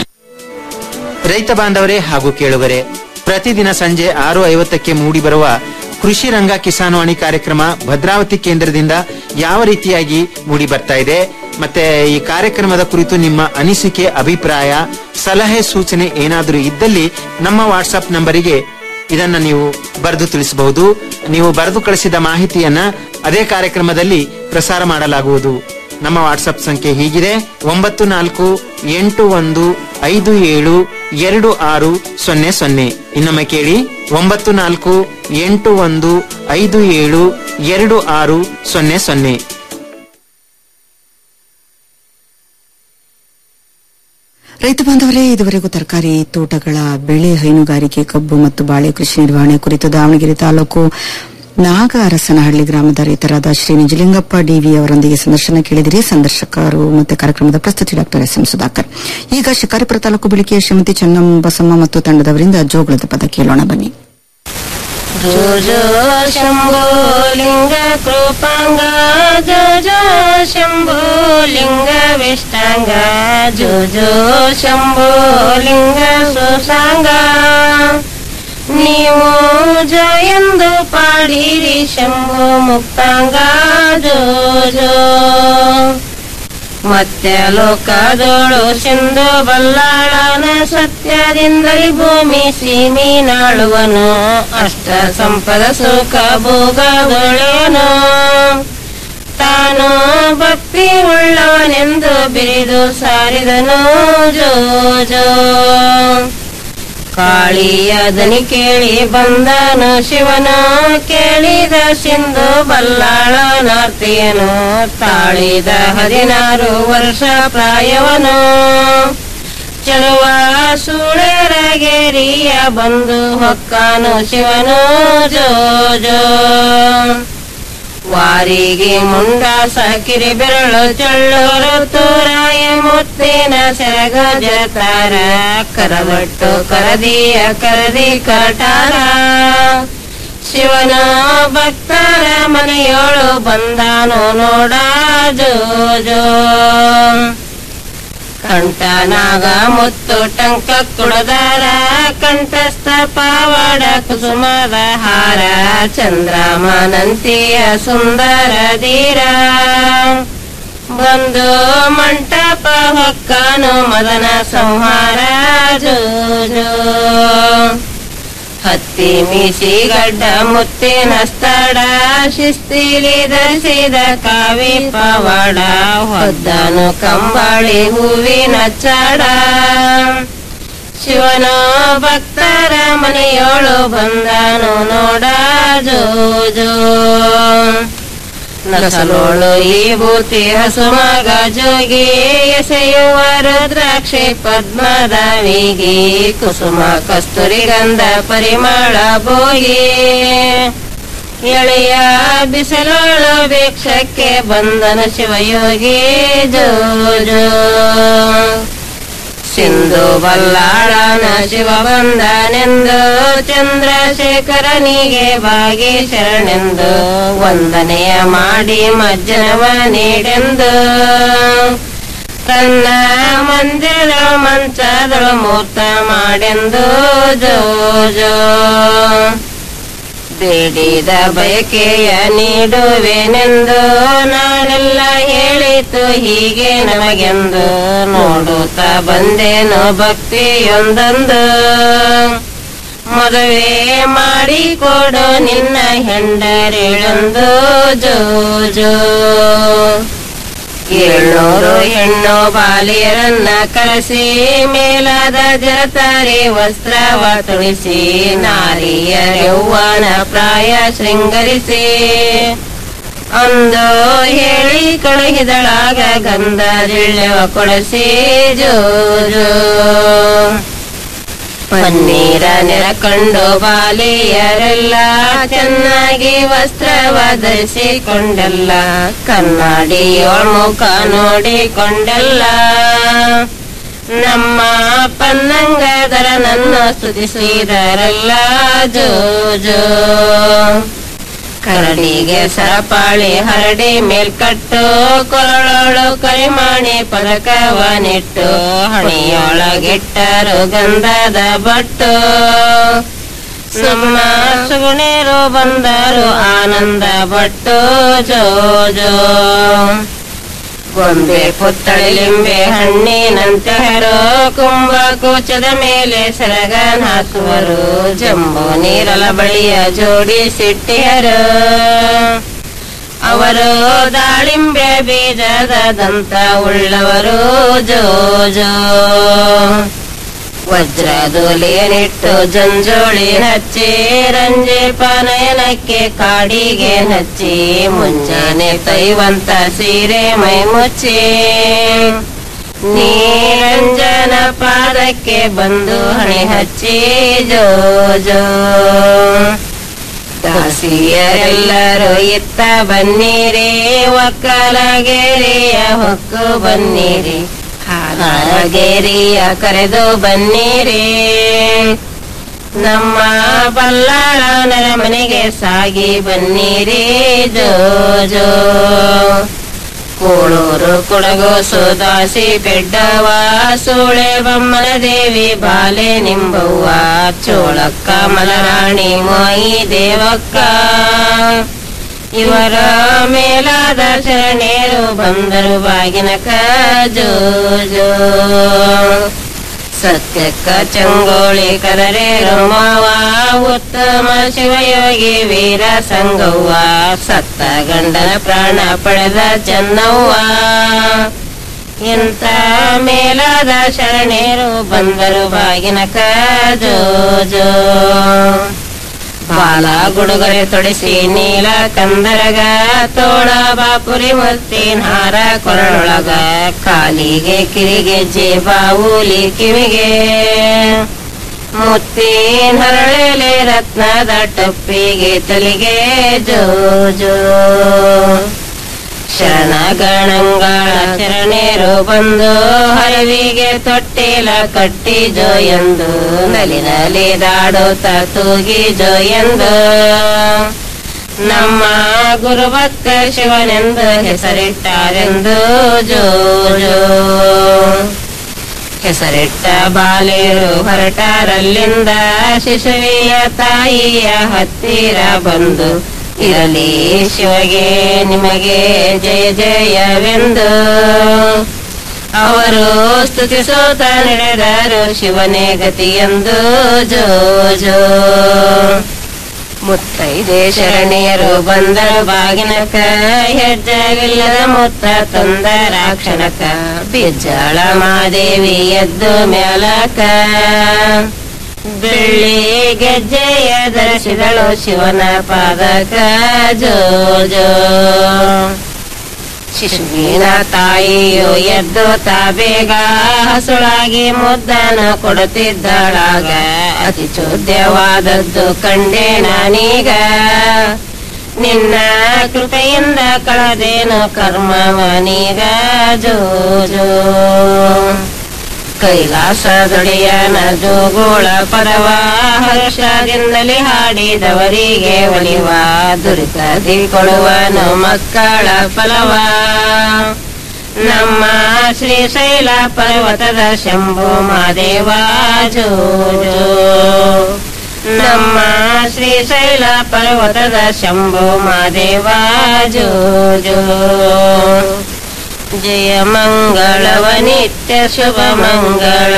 ರೈತ ಬಾಂಧವರೇ ಹಾಗೂ ಕೇಳುಗರೆ ಪ್ರತಿದಿನ ಸಂಜೆ ಆರು ಐವತ್ತಕ್ಕೆ ಮೂಡಿಬರುವ ಕೃಷಿ ರಂಗ ಕಿಸಾನ್ವಾಣಿ ಕಾರ್ಯಕ್ರಮ ಭದ್ರಾವತಿ ಕೇಂದ್ರದಿಂದ ಯಾವ ರೀತಿಯಾಗಿ ಮೂಡಿ ಬರ್ತಾ ಇದೆ ಮತ್ತೆ ಈ ಕಾರ್ಯಕ್ರಮದ ಕುರಿತು ನಿಮ್ಮ ಅನಿಸಿಕೆ ಅಭಿಪ್ರಾಯ ಸಲಹೆ ಸೂಚನೆ ಏನಾದರೂ ಇದ್ದಲ್ಲಿ ನಮ್ಮ ವಾಟ್ಸ್ಆಪ್ ನಂಬರಿಗೆ ಇದನ್ನ ನೀವು ಬರೆದು ತಿಳಿಸಬಹುದು ನೀವು ಬರೆದು ಕಳಿಸಿದ ಮಾಹಿತಿಯನ್ನ ಅದೇ ಕಾರ್ಯಕ್ರಮದಲ್ಲಿ ಪ್ರಸಾರ ಮಾಡಲಾಗುವುದು ನಮ್ಮ ವಾಟ್ಸ್ಆಪ್ ಸಂಖ್ಯೆ ಹೀಗಿದೆ ಒಂಬತ್ತು ನಾಲ್ಕು ಎಂಟು ಒಂದು ಐದು ಏಳು ಎರಡು ಆರು ಸೊನ್ನೆ ಸೊನ್ನೆ ಇನ್ನೊಮ್ಮೆ ಕೇಳಿ ಒಂಬತ್ತು ನಾಲ್ಕು ಎಂಟು ಒಂದು ಐದು ಏಳು ಎರಡು ಆರು ಸೊನ್ನೆ ಸೊನ್ನೆ ರೈತ ಬಾಂಧವರೇ ಇದುವರೆಗೂ ತರಕಾರಿ ತೋಟಗಳ ಬೆಳೆ ಹೈನುಗಾರಿಕೆ ಕಬ್ಬು ಮತ್ತು ಬಾಳೆ ಕೃಷಿ ನಿರ್ವಹಣೆ ಕುರಿತು ದಾವಣಗೆರೆ ತಾಲೂಕು ನಾಗ ಅರಸನಹಳ್ಳಿ ಗ್ರಾಮದ ರೈತರಾದ ಶ್ರೀ ನಿಜಲಿಂಗಪ್ಪ ಡಿವಿ ಅವರೊಂದಿಗೆ ಸಂದರ್ಶನ ಕೇಳಿದಿರಿ ಸಂದರ್ಶಕರು ಮತ್ತು ಕಾರ್ಯಕ್ರಮದ ಪ್ರಸ್ತುತಿ ಡಾಕ್ಟರ್ ಎಸ್ ಎಂ ಸುಧಾಕರ್ ಈಗ ಶಿಕಾರಿಪುರ ತಾಲೂಕು ಬಿಳಿಕೆಯ ಶ್ರೀಮತಿ ಚೆನ್ನಂ ಬಸಮ್ಮ ಮತ್ತು ತಂಡದವರಿಂದ ಜೋಗುಳದ ಪದ ಕೇಳೋಣ ಬನ್ನಿ ಜೋ ಜೋ ಶಂಭೋ ಲಿಂಗ ಕೃಪಾಂಗ ಜೋ ಜೋ ಶಂಭೋ ಲಿಂಗ ವಿಷ್ಟಾಂಗ ಜೋ ಜೋ ಶಂಭೋ ಲಿಂಗ ಸುಸಾಂಗ ನೀವು ಜೋ ಎಂದು ಪಾಡಿರಿ ಶಂಭೋ ಮುಕ್ತಾಂಗ ಜೋ ಜೋ ಮತ್ತೆ ಲೋಕದೋಳು ಸಿಂಧು ಬಲ್ಲಾಳನ ಸತ್ಯದಿಂದಲೇ ಭೂಮಿ ಸೀಮೀನಾಳುವನು ಅಷ್ಟ ಸಂಪದ ಸುಖ ಭೋಗದೊಳೆಯನು ತಾನು ಭಕ್ತಿ ಉಳ್ಳವನೆಂದು ಬಿರಿದು ಸಾರಿದನು ಜೋ ಜೋ ಕಾಳಿಯ ದನಿ ಕೇಳಿ ಬಂದನು ಶಿವನು ಕೇಳಿದ ಸಿಂಧು ಬಲ್ಲಾಳನಾರ್ತಿಯನು ತಾಳಿದ ಹದಿನಾರು ವರ್ಷ ಪ್ರಾಯವನು ಚಲುವ ಸುಳೆರಗೆರಿಯ ಬಂದು ಹೊಕ್ಕಾನು ಶಿವನು ಜೋ ಜೋ ವಾರಿಗೆ ಮುಂಡಾಸ ಕಿರಿ ಬೆರಳು ಚಳ್ಳೂರು ತೂರಾಯ ಮುತ್ತಿನ ಸೆರಗ ಜತಾರ ಕರಬಟ್ಟು ಕರದಿಯ ಕರದಿ ಕರಟಾರ ಶಿವನ ಭಕ್ತರ ಮನೆಯೋಳು ಬಂದಾನು ನೋಡ ಜೋ ಜೋ ಕಂಠನಾಗ ಮುತ್ತು ಟಂಕ ಕುಡದಾರ ಕಂಠಸ್ಥ ಪಾವಾಡ ಕುಸುಮದ ಹಾರ ಚಂದ್ರಮಾನಂತಿಯ ಸುಂದರ ಧೀರ ಬಂದು ಮಂಟಪ ಹೊಕ್ಕನು ಮದನ ಸಂಹಾರ ಜೋ ಜೋ ಹತ್ತಿ ಮೀಸಿ ಗಡ್ಡ ಮುತ್ತಿನ ಸ್ಥಳ ಶಿಸ್ತಿಲಿ ಧರಿಸಿದ ಕಾವಿ ಪವಾಡ ಹೊದ್ದನು ಕಂಬಳಿ ಹೂವಿನ ಚಾಡ ಶಿವನ ಭಕ್ತರ ಮನೆಯೋಳು ಬಂದನು ನೋಡ ಜೋ ಜೋ ನಸಲೋಳು ಈ ಭೂತಿ ಹಸುಮಗ ಜೋಗಿ ಎಸೆಯುವ ರುದ್ರಾಕ್ಷಿ ಪದ್ಮದಾವಿಗೆ ಕುಸುಮ ಕಸ್ತೂರಿ ಗಂಧ ಪರಿಮಳ ಭೋಗಿ ಎಳೆಯ ಬಿಸಿಲೋಳು ಭಿಕ್ಷಕ್ಕೆ ಬಂದನ ಶಿವಯೋಗಿ ಜೋ ಜೋ ಸಿಂಧು ಬಲ್ಲಾಳನ ಶಿವ ಬಂದನೆಂದು ಚಂದ್ರಶೇಖರನಿಗೆ ಬಾಗಿ ಶರಣೆಂದು ವಂದನೆಯ ಮಾಡಿ ಮಜ್ಜನವ ನೀಡೆಂದು ತನ್ನ ಮಂದಿರ ಮಂಚದಳು ಮೂರ್ತ ಮಾಡೆಂದು ಜೋ ಜೋ ಬೇಡಿದ ಬಯಕೆಯ ನೀಡುವೆನೆಂದು ನಾನೆಲ್ಲ ಹೇಳಿತು ಹೀಗೆ ನಮಗೆಂದು ನೋಡುತ್ತಾ ಬಂದೇನು ಭಕ್ತಿಯೊಂದೊಂದು ಮದುವೆ ಮಾಡಿಕೊಡು ನಿನ್ನ ಹೆಂಡರಿಳೊಂದು ಜೋ ಜೋ ಏಳ್ನೂರು ಹೆಣ್ಣು ಬಾಲಿಯರನ್ನ ಕರೆಸಿ ಮೇಲಾದ ಜರತಾರೆ ವಸ್ತ್ರವ ತುಳಿಸಿ ನಾರಿಯ ಯೌವನ ಪ್ರಾಯ ಶೃಂಗರಿಸಿ ಅಂದು ಹೇಳಿ ಕಳುಹಿದಳಾಗ ಗಂಧ ಜಿಳ್ಳೆವ ಕೊಡಿಸಿ ಜೋ ಜೋ ಪನ್ನೀರ ನೆರಕೊಂಡು ಬಾಲಿಯರೆಲ್ಲ ಚೆನ್ನಾಗಿ ವಸ್ತ್ರವ ಧರಿಸಿಕೊಂಡೆಲ್ಲ ಕನ್ನಡಿಯೋಳ್ಮುಖ ನೋಡಿಕೊಂಡೆಲ್ಲ ನಮ್ಮ ಪನ್ನಂಗದರನನ್ನು ಸ್ತುತಿಸಿದರಲ್ಲ ಜೋ ಜೋ ಕರಡಿಗೆ ಸರಪಾಳಿ ಹರಡಿ ಮೇಲ್ಕಟ್ಟು ಕೊರಳೋಳು ಕರಿಮಾಣಿ ಪದಕವನಿಟ್ಟು ಹಣಿಯೊಳಗಿಟ್ಟರು ಗಂಧದ ಬಟ್ಟು ನಮ್ಮ ಸುಗುಣೇರು ಬಂದರು ಆನಂದ ಭಟ್ಟು ಜೋ ಜೋ ಗೊಂಬೆ ಪುತ್ತಳಿ ಲಿಂಬೆ ಹಣ್ಣಿನಂತೆ ಹರೋ ಕುಂಭ ಕೂಚದ ಮೇಲೆ ಸೆರಗನ್ ಹಾಕುವರು ಜಂಬು ನೀರಲ ಬಳಿಯ ಜೋಡಿಸಿಟ್ಟಿಯರು ಅವರು ದಾಳಿಂಬೆ ಬೀಜದ ದಂತ ಉಳ್ಳವರು ಜೋ ಜೋ ವಜ್ರದೊಲೆಯನಿಟ್ಟು ಜಂಜೋಳಿ ಹಚ್ಚಿ ರಂಜೆ ಪಾನಯನಕ್ಕೆ ಕಾಡಿಗೆ ಹಚ್ಚಿ ಮುಂಜಾನೆ ತೈವಂತ ಸೀರೆ ಮೈ ಮುಚ್ಚಿ ನೀರಂಜನ ಪಾದಕ್ಕೆ ಬಂದು ಹಣೆ ಹಚ್ಚಿ ಜೋ ಜೋ ದಾಸಿಯರೆಲ್ಲರೂ ಇತ್ತ ಬನ್ನಿರಿ ಒಕ್ಕಲಗೆರೆಯ ಹೊಕ್ಕು ಬನ್ನಿರಿ ಹಾಲಗೆರೆಯ ಕರೆದು ಬನ್ನಿರಿ ನಮ್ಮ ಬಲ್ಲಾಳನರ ಮನೆಗೆ ಸಾಗಿ ಬನ್ನಿರಿ ಜೋ ಜೋ ಕೂಳೂರು ಕುಡಗು ಸುದಾಸಿ ಬೆಡ್ಡವ ಸೂಳೆ ಬೊಮ್ಮನ ದೇವಿ ಬಾಲೆ ನಿಂಬವ್ವ ಚೋಳಕ್ಕ ಮಲರಾಣಿ ಮಾಯಿ ದೇವಕ್ಕ ಇವರ ಮೇಲಾದ ಶರಣೇರು ಬಂದರು ಬಾಗಿನಕ ಜೋ ಜೋ ಸತ್ಯಕ್ಕ ಚಂಗೋಳಿ ಕದರೆ ರೊಮ್ಮವ ಉತ್ತಮ ಶಿವಯೋಗಿ ವೀರ ಸಂಗವ್ವ ಸತ್ತ ಗಂಡನ ಪ್ರಾಣ ಪಡೆದ ಚೆನ್ನವ್ವ ಎಂತ ಮೇಲಾದ ಶರಣೇರು ಬಂದರು ಬಾಗಿನಕ ಜೋ ಜೋ ಬಾಲ ಗುಡುಗರೆ ತೊಡಿಸಿ ನೀಲ ಕಂದರಗ ತೋಳ ಬಾಪುರಿ ಮುತ್ತಿನ ಹಾರ ಕೊರಳೊಳಗ ಕಾಲಿಗೆ ಕಿರಿಗೆಜ್ಜೆ ಬಾವುಲಿ ಕಿವಿಗೆ ಮುತ್ತಿನ ಹರಳೆಲೆ ರತ್ನದ ಟೊಪ್ಪಿಗೆ ತಲೆಗೆ ಜೋ ಜೋ ಶರಣಗಣಂಗಳ ಚರಣೇರು ಬಂದು ಹರವಿಗೆ ತೊಟ್ಟಿಲ ಕಟ್ಟಿ ಜೋ ಎಂದು ನಲಿ ನಲಿ ದಾಡುತ್ತ ತೂಗಿ ಜೋ ಎಂದು ನಮ್ಮ ಗುರುಭಕ್ತ ಶಿವನೆಂದು ಹೆಸರಿಟ್ಟಾರೆಂದು ಜೋ ಜೋ ಹೆಸರಿಟ್ಟ ಬಾಲೇರು ಹೊರಟಾರಲ್ಲಿಂದ ಶಿಶುವಿಯ ತಾಯಿಯ ಹತ್ತಿರ ಬಂದು ಇರಲಿ ಶಿವಗೆ ನಿಮಗೆ ಜಯ ಜಯವೆಂದು ಅವರು ಸ್ತುತಿಸೋತ ನಡೆದರು ಶಿವನೇ ಗತಿಯೆಂದು ಜೋ ಜೋ ಮುತ್ತೈದೆ ಶರಣಿಯರು ಬಂದರು ಬಾಗಿನಕ ಹೆಜ್ಜವಿಲ್ಲದ ಮುತ್ತ ತಂದ ರಾಕ್ಷಣಕ ಬಿಜ್ಜಳ ಮಾದೇವಿ ಎದ್ದು ಮ್ಯಾಲಕ ಬೆಳ್ಳಿ ಗೆಜ್ಜೆಯ ಧರಿಸಿದಳು ಶಿವನ ಪಾದಕ ಜೋ ಜೋ ಶಿಶುವಿನ ತಾಯಿಯು ಎದ್ದು ತಾ ಬೇಗ ಹಸುಳಾಗಿ ಮುದ್ದನ ಕೊಡುತ್ತಿದ್ದಳಾಗ ಅತಿ ಚೋದ್ಯವಾದದ್ದು ಕಂಡೆ ನಾನೀಗ ನಿನ್ನ ಕೃಪೆಯಿಂದ ಕಳದೇನು ಕರ್ಮವನೀಗ ಜೋ ಜೋ ಕೈಲಾಸದೊಡೆಯನ ಜೋಗೋಳ ಪದವ ಹರ್ಷದಿಂದಲೇ ಹಾಡಿದವರಿಗೆ ಒಲಿವ ದುರಿತದಿ ಕೊಡುವನು ಮಕ್ಕಳ ಫಲವ ನಮ್ಮ ಶ್ರೀಶೈಲ ಪರ್ವತದ ಶಂಭು ಮಾದೇವ ಜೋ ಜೋ ನಮ್ಮ ಶ್ರೀಶೈಲ ಪರ್ವತದ ಶಂಭು ಮಾದೇವ ಜೋ ಜೋ ಜಯ ಮಂಗಳವ ನಿತ್ಯ ಶುಭ ಮಂಗಳ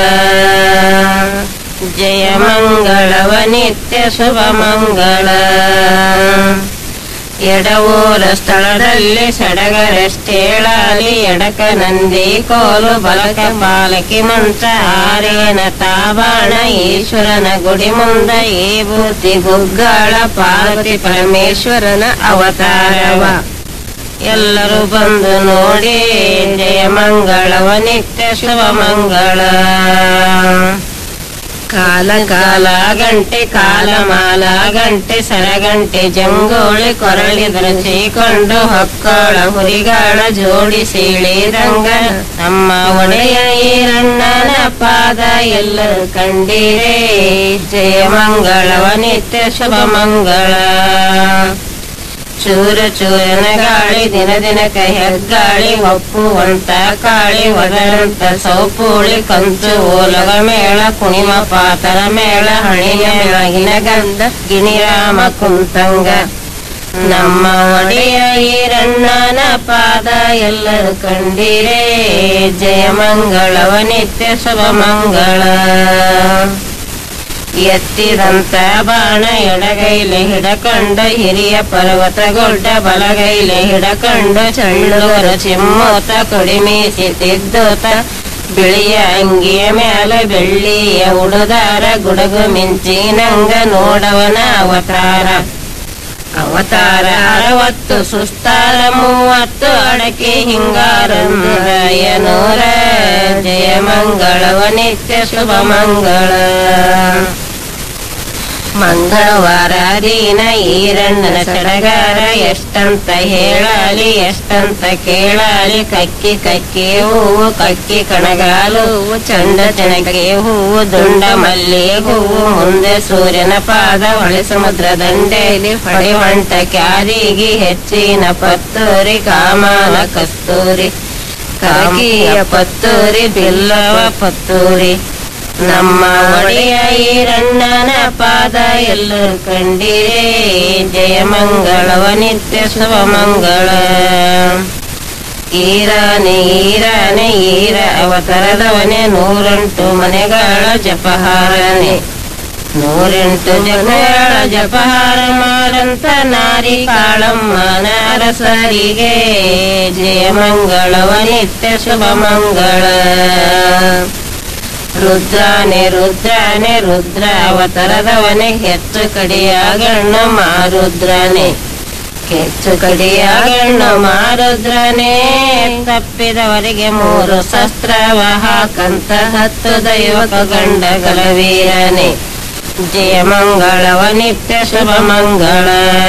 ಜಯ ಮಂಗಳವ ನಿತ್ಯ ಶುಭ ಮಂಗಳ ಎಡವೂರ ಸ್ಥಳದಲ್ಲಿ ಸಡಗರಷ್ಟೇಳಾಲಿ ಎಡಕ ನಂದಿ ಕೋಲು ಬಲಕ ಪಾಲಕಿ ಮಂಚ ಆರೇನ ತಾಬಾಣ ಈಶ್ವರನ ಗುಡಿ ಮುಂದ ಈ ಬೂತಿ ಗುಗ್ಗಳ ಪಾರ್ವತಿ ಪರಮೇಶ್ವರನ ಅವತಾರವ ಎಲ್ಲರೂ ಬಂದು ನೋಡಿ ಜಯ ಮಂಗಳವ ನಿತ್ಯ ಶುಭ ಮಂಗಳ ಕಾಲ ಕಾಲ ಗಂಟೆ ಕಾಲ ಮಾಲ ಗಂಟೆ ಸರಗಂಟೆ ಜಂಗೋಳಿ ಕೊರಳಿ ಧರಿಸಿಕೊಂಡು ಹೊಕ್ಕಳ ಹುರಿಗಾಳ ಜೋಡಿಸಿ ರಂಗ ನಮ್ಮ ಒಡೆಯ ಈರಣ್ಣನ ಪಾದ ಎಲ್ಲರೂ ಕಂಡಿರೇ ಜಯ ಮಂಗಳವ ನಿತ್ಯ ಶುಭ ಮಂಗಳ ಚೂರ ಚೂರನ ಗಾಳಿ ದಿನ ದಿನಕ ಹೆಗ್ಗಾಳಿ ಒಪ್ಪುವಂತ ಕಾಳಿ ಒದರಂತ ಸೌಪೂಳಿ ಕಂಚು ಓಲಗ ಮೇಳ ಕುಣಿಮ ಪಾತರ ಮೇಳ ಹಣಿಯ ಮೆಳಗಿನ ಗಂಧ ಗಿಣಿರಾಮ ಕುಂತಂಗ ನಮ್ಮ ಒಡೆಯ ಈರಣ್ಣನ ಪಾದ ಎಲ್ಲರೂ ಕಂಡಿರೇ ಜಯ ಮಂಗಳವ ನಿತ್ಯ ಶುಭ ಮಂಗಳ ಎತ್ತಿದಂತ ಬಾಣ ಎಡಗೈಲೆ ಹಿಡಕಂಡ ಹಿರಿಯ ಪರ್ವತಗೊಡ್ಡ ಬಲಗೈಲೆ ಹಿಡಕಂಡ ಚಳ್ಳುಗರ ಚಿಮ್ಮೋತ ಕೊಡಿಮೀಸಿತಿದ್ದೋತ ಬಿಳಿಯ ಅಂಗಿಯ ಮ್ಯಾಲ ಬೆಳ್ಳಿಯ ಉಡುದಾರ ಗುಡಗು ಮಿಂಚಿನಂಗ ನೋಡವನ ಅವತಾರ ಅವತಾರ ಅರವತ್ತು ಸುಸ್ತಾರ ಮೂವತ್ತು ಅಡಕೆ ಹಿಂಗಾರಂದಯ ನೂರ ಜಯ ಮಂಗಳವ ನಿತ್ಯ ಶುಭ ಮಂಗಳ ಮಂಗಳವಾರ ದಿನ ಈರಣ್ಣನ ಸಡಗಾರ ಎಷ್ಟಂತ ಹೇಳಾಲಿ ಎಷ್ಟಂತ ಕೇಳಾಲಿ ಕಕ್ಕಿ ಕಕ್ಕಿ ಹೂವು ಕಕ್ಕಿ ಕಣಗಾಲು ಹೂವು ಚಂಡ ಚೆಣಗೆ ಹೂವು ದುಂಡ ಮಲ್ಲಿ ಹೂವು ಮುಂದೆ ಸೂರ್ಯನ ಪಾದ ಹೊಳೆ ಸಮುದ್ರ ದಂಡೆಯಲ್ಲಿ ಹೊಡೆವಂಟ ಕ್ಯಾರಿಗೆ ಹೆಚ್ಚಿನ ಪತ್ತೂರಿ ಕಾಮಾನ ಕಸ್ತೂರಿ ಕಾಕಿಯ ಪತ್ತೂರಿ ಬಿಲ್ಲವ ಪತ್ತೂರಿ ನಮ್ಮ ಒಡೆಯ ಈರಣ್ಣನ ಪಾದ ಎಲ್ಲರೂ ಕಂಡಿರೇ ಜಯ ಮಂಗಳವ ನಿತ್ಯ ಶುಭ ಮಂಗಳ ಈರಾನೆ ಈರಾನೆ ಈರ ಅವತರದವನೇ ನೂರೆಂಟು ಮನೆಗಳ ಜಪಹಾರನೆ ನೂರೆಂಟು ಜಗಳ ಜಪಹಾರ ಮಾಡಂತ ನಾರಿ ಕಾಳಮ್ಮನ ಅರಸರಿಗೆ ಜಯ ಮಂಗಳವ ನಿತ್ಯ ಶುಭ ಮಂಗಳ ರುದ್ರಾನೆ ರುದ್ರಾನೆ ರುದ್ರ ಅವತರದವನೇ ಹೆಚ್ಚು ಕಡಿಯ ಗಣ್ಣ ಮಾರುದ್ರನೆ ಕೆಚ್ಚು ಕಡಿಯ ಗಣ್ಣು ಮಾರುದ್ರನೇ ತಪ್ಪಿದವರಿಗೆ ಮೂರು ಶಸ್ತ್ರವ ಹಾಕಂತ ಹತ್ತು ದೈವಕ ಗಂಡಗಳ ವೀರನೇ ಜಯ ಮಂಗಳವ ನಿತ್ಯ ಶುಭ ಮಂಗಳ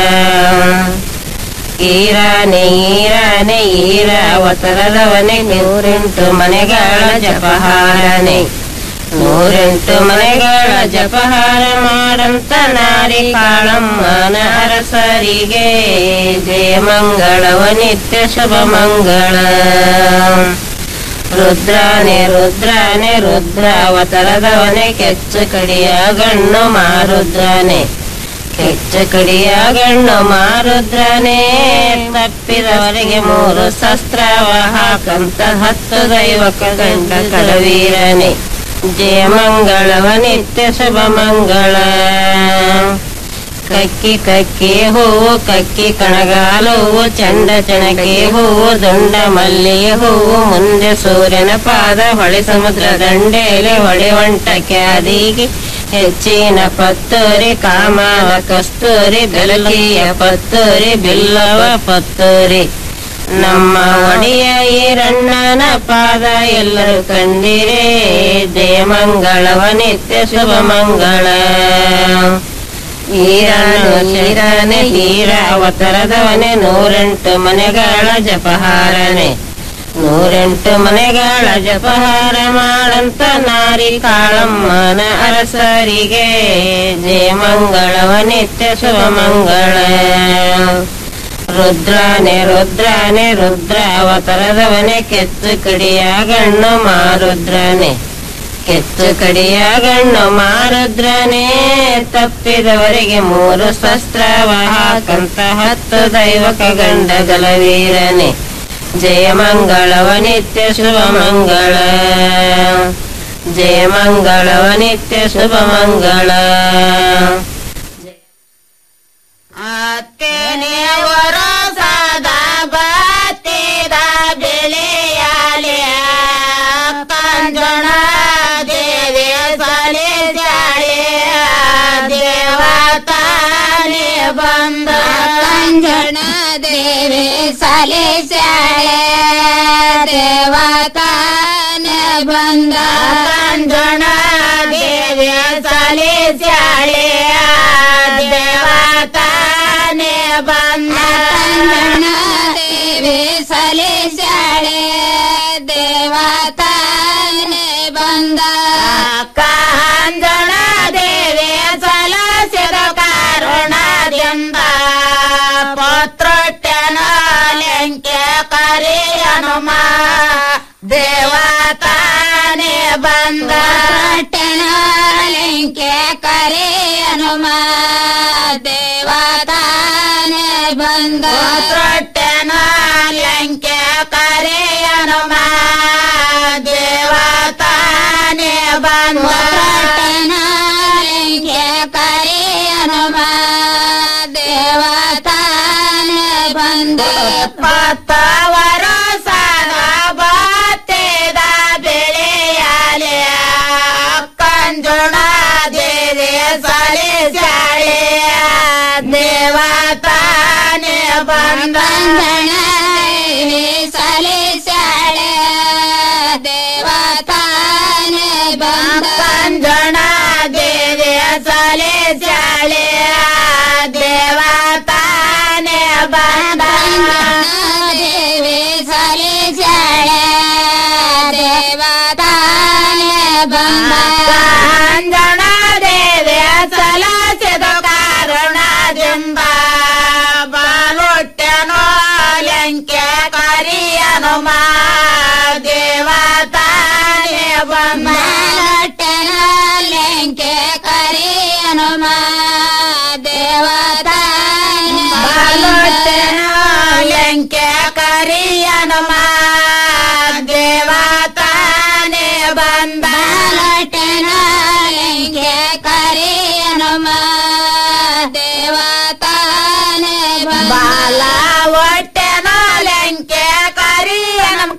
ಈರಾನೆ ಈರಾನೆ ಈರ ಅವತರದವನೇ ನೂರೆಂಟು ಮನೆಗಳ ಜಪಹಾರನೆ ನೂರೆಂಟು ಮನೆಗಳ ಜಪಹಾರ ಮಾಡಂತ ನಾರಿ ಕಾಳಮ್ಮನ ಅರಸರಿಗೆ ಜಯ ಮಂಗಳವ ನಿತ್ಯ ಶುಭ ಮಂಗಳ ರುದ್ರಾನೆ ರುದ್ರಾನೆ ರುದ್ರ ಅವತರದವನೇ ಕೆಚ್ಚು ಕಡಿಯ ಗಣ್ಣು ಮಾರುದ್ರಾನೆ ಕೆಚ್ಚು ಕಡಿಯ ಗಣ್ಣು ಮಾರುದ್ರನೇ ತಪ್ಪಿದವರಿಗೆ ಮೂರು ಶಸ್ತ್ರವ ಹಾಕಂತ ಹತ್ತು ದೈವಕ ಗಂಡ ಕಳವೀರನೆ ಜಯ ಮಂಗಳವ ನಿತ್ಯ ಶುಭ ಮಂಗಳ ಕಕ್ಕಿ ಕಕ್ಕಿ ಹೂವು ಕಕ್ಕಿ ಕಣಗಾಲು ಹೂವು ಚಂಡ ಚಣಕಿ ಹೂವು ದುಂಡ ಮಲ್ಲಿಗೆ ಹೂವು ಮುಂದೆ ಸೂರ್ಯನ ಪಾದ ಹೊಳೆ ಸಮುದ್ರ ದಂಡೆಲೆ ಹೊಳೆ ಒಂಟ ಕ್ಯಾದಿಗೆ ಹೆಚ್ಚಿನ ಪತ್ತೂರಿ ಕಾಮನ ಕಸ್ತೂರಿ ಬೆಲಕಿಯ ಪತ್ತೂರಿ ಬಿಲ್ಲವ ಪತ್ತೂರಿ ನಮ್ಮ ಒಡೆಯ ಈರಣ್ಣನ ಪಾದ ಎಲ್ಲರೂ ಕಂಡಿರೇ ಜಯ ಮಂಗಳವ ನಿತ್ಯ ಶುಭ ಮಂಗಳ ಈರನು ಶಿರನೆ ಹೀರ ಅವತರದವನೇ ನೂರೆಂಟು ಮನೆಗಳ ಜಪಹಾರನೆ ನೂರೆಂಟು ಮನೆಗಳ ಜಪಹಾರ ಮಾಡಂತ ನಾರಿ ಕಾಳಮ್ಮನ ಅರಸರಿಗೆ ಜಯ ಮಂಗಳವ ನಿತ್ಯ ಶುಭ ಮಂಗಳ ರುದ್ರಾನೆ ರುದ್ರಾನೆ ರುದ್ರ ಅವತರದವನೇ ಕೆತ್ತು ಕಡಿಯ ಗಣ್ಣು ಮಾರುದ್ರನೆ ಕೆತ್ತು ಕಡಿಯ ಗಣ್ಣು ಮಾರುದ್ರನೇ ತಪ್ಪಿದವರಿಗೆ ಮೂರು ಶಸ್ತ್ರವ ಹಾಕಂತ ಹತ್ತು ದೈವಕ ಗಂಡಗಳ ವೀರನೆ ಜಯ ಮಂಗಳವ ನಿತ್ಯ ಶುಭ ಮಂಗಳ ಜಯ ಮಂಗಳವ ನಿತ್ಯ ಶುಭ ಮಂಗಳ ವರಸದ ಬತ್ತಿದ ಬೆಳೆಯಾಲೆ ಕಂಜಣ ದೇವಿ ಸಲಿಸಾಳೆ ದೇವತಾನೆ ಬಂದ ಕಂಜಣ ದೇವಿ ಸಲಿಸಾಳೆ ದೇವತಾನೆ ಬಂದ ಕಂಜಣ ದೇವಿ ಸಲಿಸಾಳೆ ದೇವತಾನೆ ಬಂದ ಕಂಜಣ ದೇವಿ ಸಲಿಸಾಳೆ ದೇವತಾನೆ ಬಂದ ಕಾಂಜಣ ದೇವಿ ಸಲಸಿದ ಕಾರಣದಿಂದ ಪತ್ರೊಟ್ಟನ ಲೆಂಕೆ ಕರಿ ಹನುಮ ದೇವತಾನೆ ಬಂದ ಪತ್ರೊಟ್ಟನ ಲೆಂಕೆ ಕರಿ ಹನುಮ ದೇವತಾನೆ ಬಂದ ಪತ್ರೊಟ್ಟನ ಲೆಂಕೆ ಕರಿ ಹನುಮ ದೇವತಾನೆ ಬಂದ ಪತ್ರೊಟ್ಟನ ಲೆಂಕೆ ಕರಿ ಹನುಮ ದೇವತಾನೆ ಬಂದ ಪತ್ತವರ ಸದ ಬತ್ತೆದ ಬೆಳೆಯಾಲೆ ಕಂಜುಣ ದೇವಿ ಸಲಿಸಾಳೆ ದೇವತಾನೆ ಬಂದ ದೇವಿ ಸಲಿಸಾಳೆ ದೇವತಾನೆ ಬಂದ ಕಂಜುಣ ದೇವಿ ಸಲಿಸಾಳೆ ದೇವತಾನೆ ಬಂದ ದೇವಿ ಸಲಿಸಾಳೆ ದೇವತಾನೆ ಬಂದ ಅಂಜನ ದೇವಿ ಸಲಸಿದ ಕಾರಣದಿಂದ ಬಾಲೊಟ್ಟೆನೋ ಲೆಂಕೆ ಕರಿಯನುಮ ದೇವತಾನೆ ಬಂದ ಬಾಲೊಟ್ಟೆನ ಲೆಂಕೆ ಕರಿಯನುಮ ದೇವತಾನೆ ಬಾಲೊಟ್ಟೆನ ಲೆಂಕೆ ಕರಿಯನುಮ ದೇವತಾನೆ ಬಂದ ಬಾಲೊಟ್ಟೆನ ಲೆಂಕೆ ಕರಿಯನುಮ ದೇವತಾನೆ ಬಾಲ ಒಟ್ಟೆನ ಲೆಂಕೆ ಕರಿಯನುಮ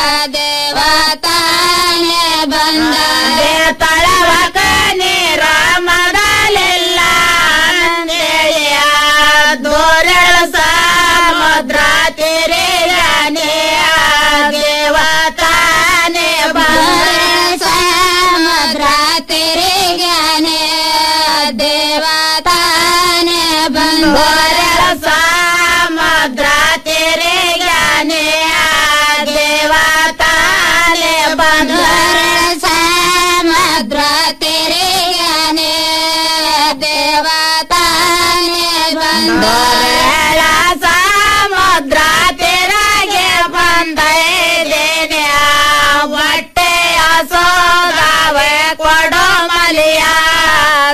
ದೇವತಾನೆ ಬಂದ ತಳವಕ ನೀರಾಮದಲೆಲ್ಲ ಆನಂದೇಯ ದೋರಳ ಸಮುದ್ರ ತಿರಿಯಾನೆ ದೇವತಾನೆ ಬಂದ ಸಮುದ್ರ ತಿರಿಗಾನೆ ದೇವತಾನೆ ಬಂದ ಸಮುದ್ರ ತಿರಿಗಾನೆ ದೇವತಾನೆ ಬಂದ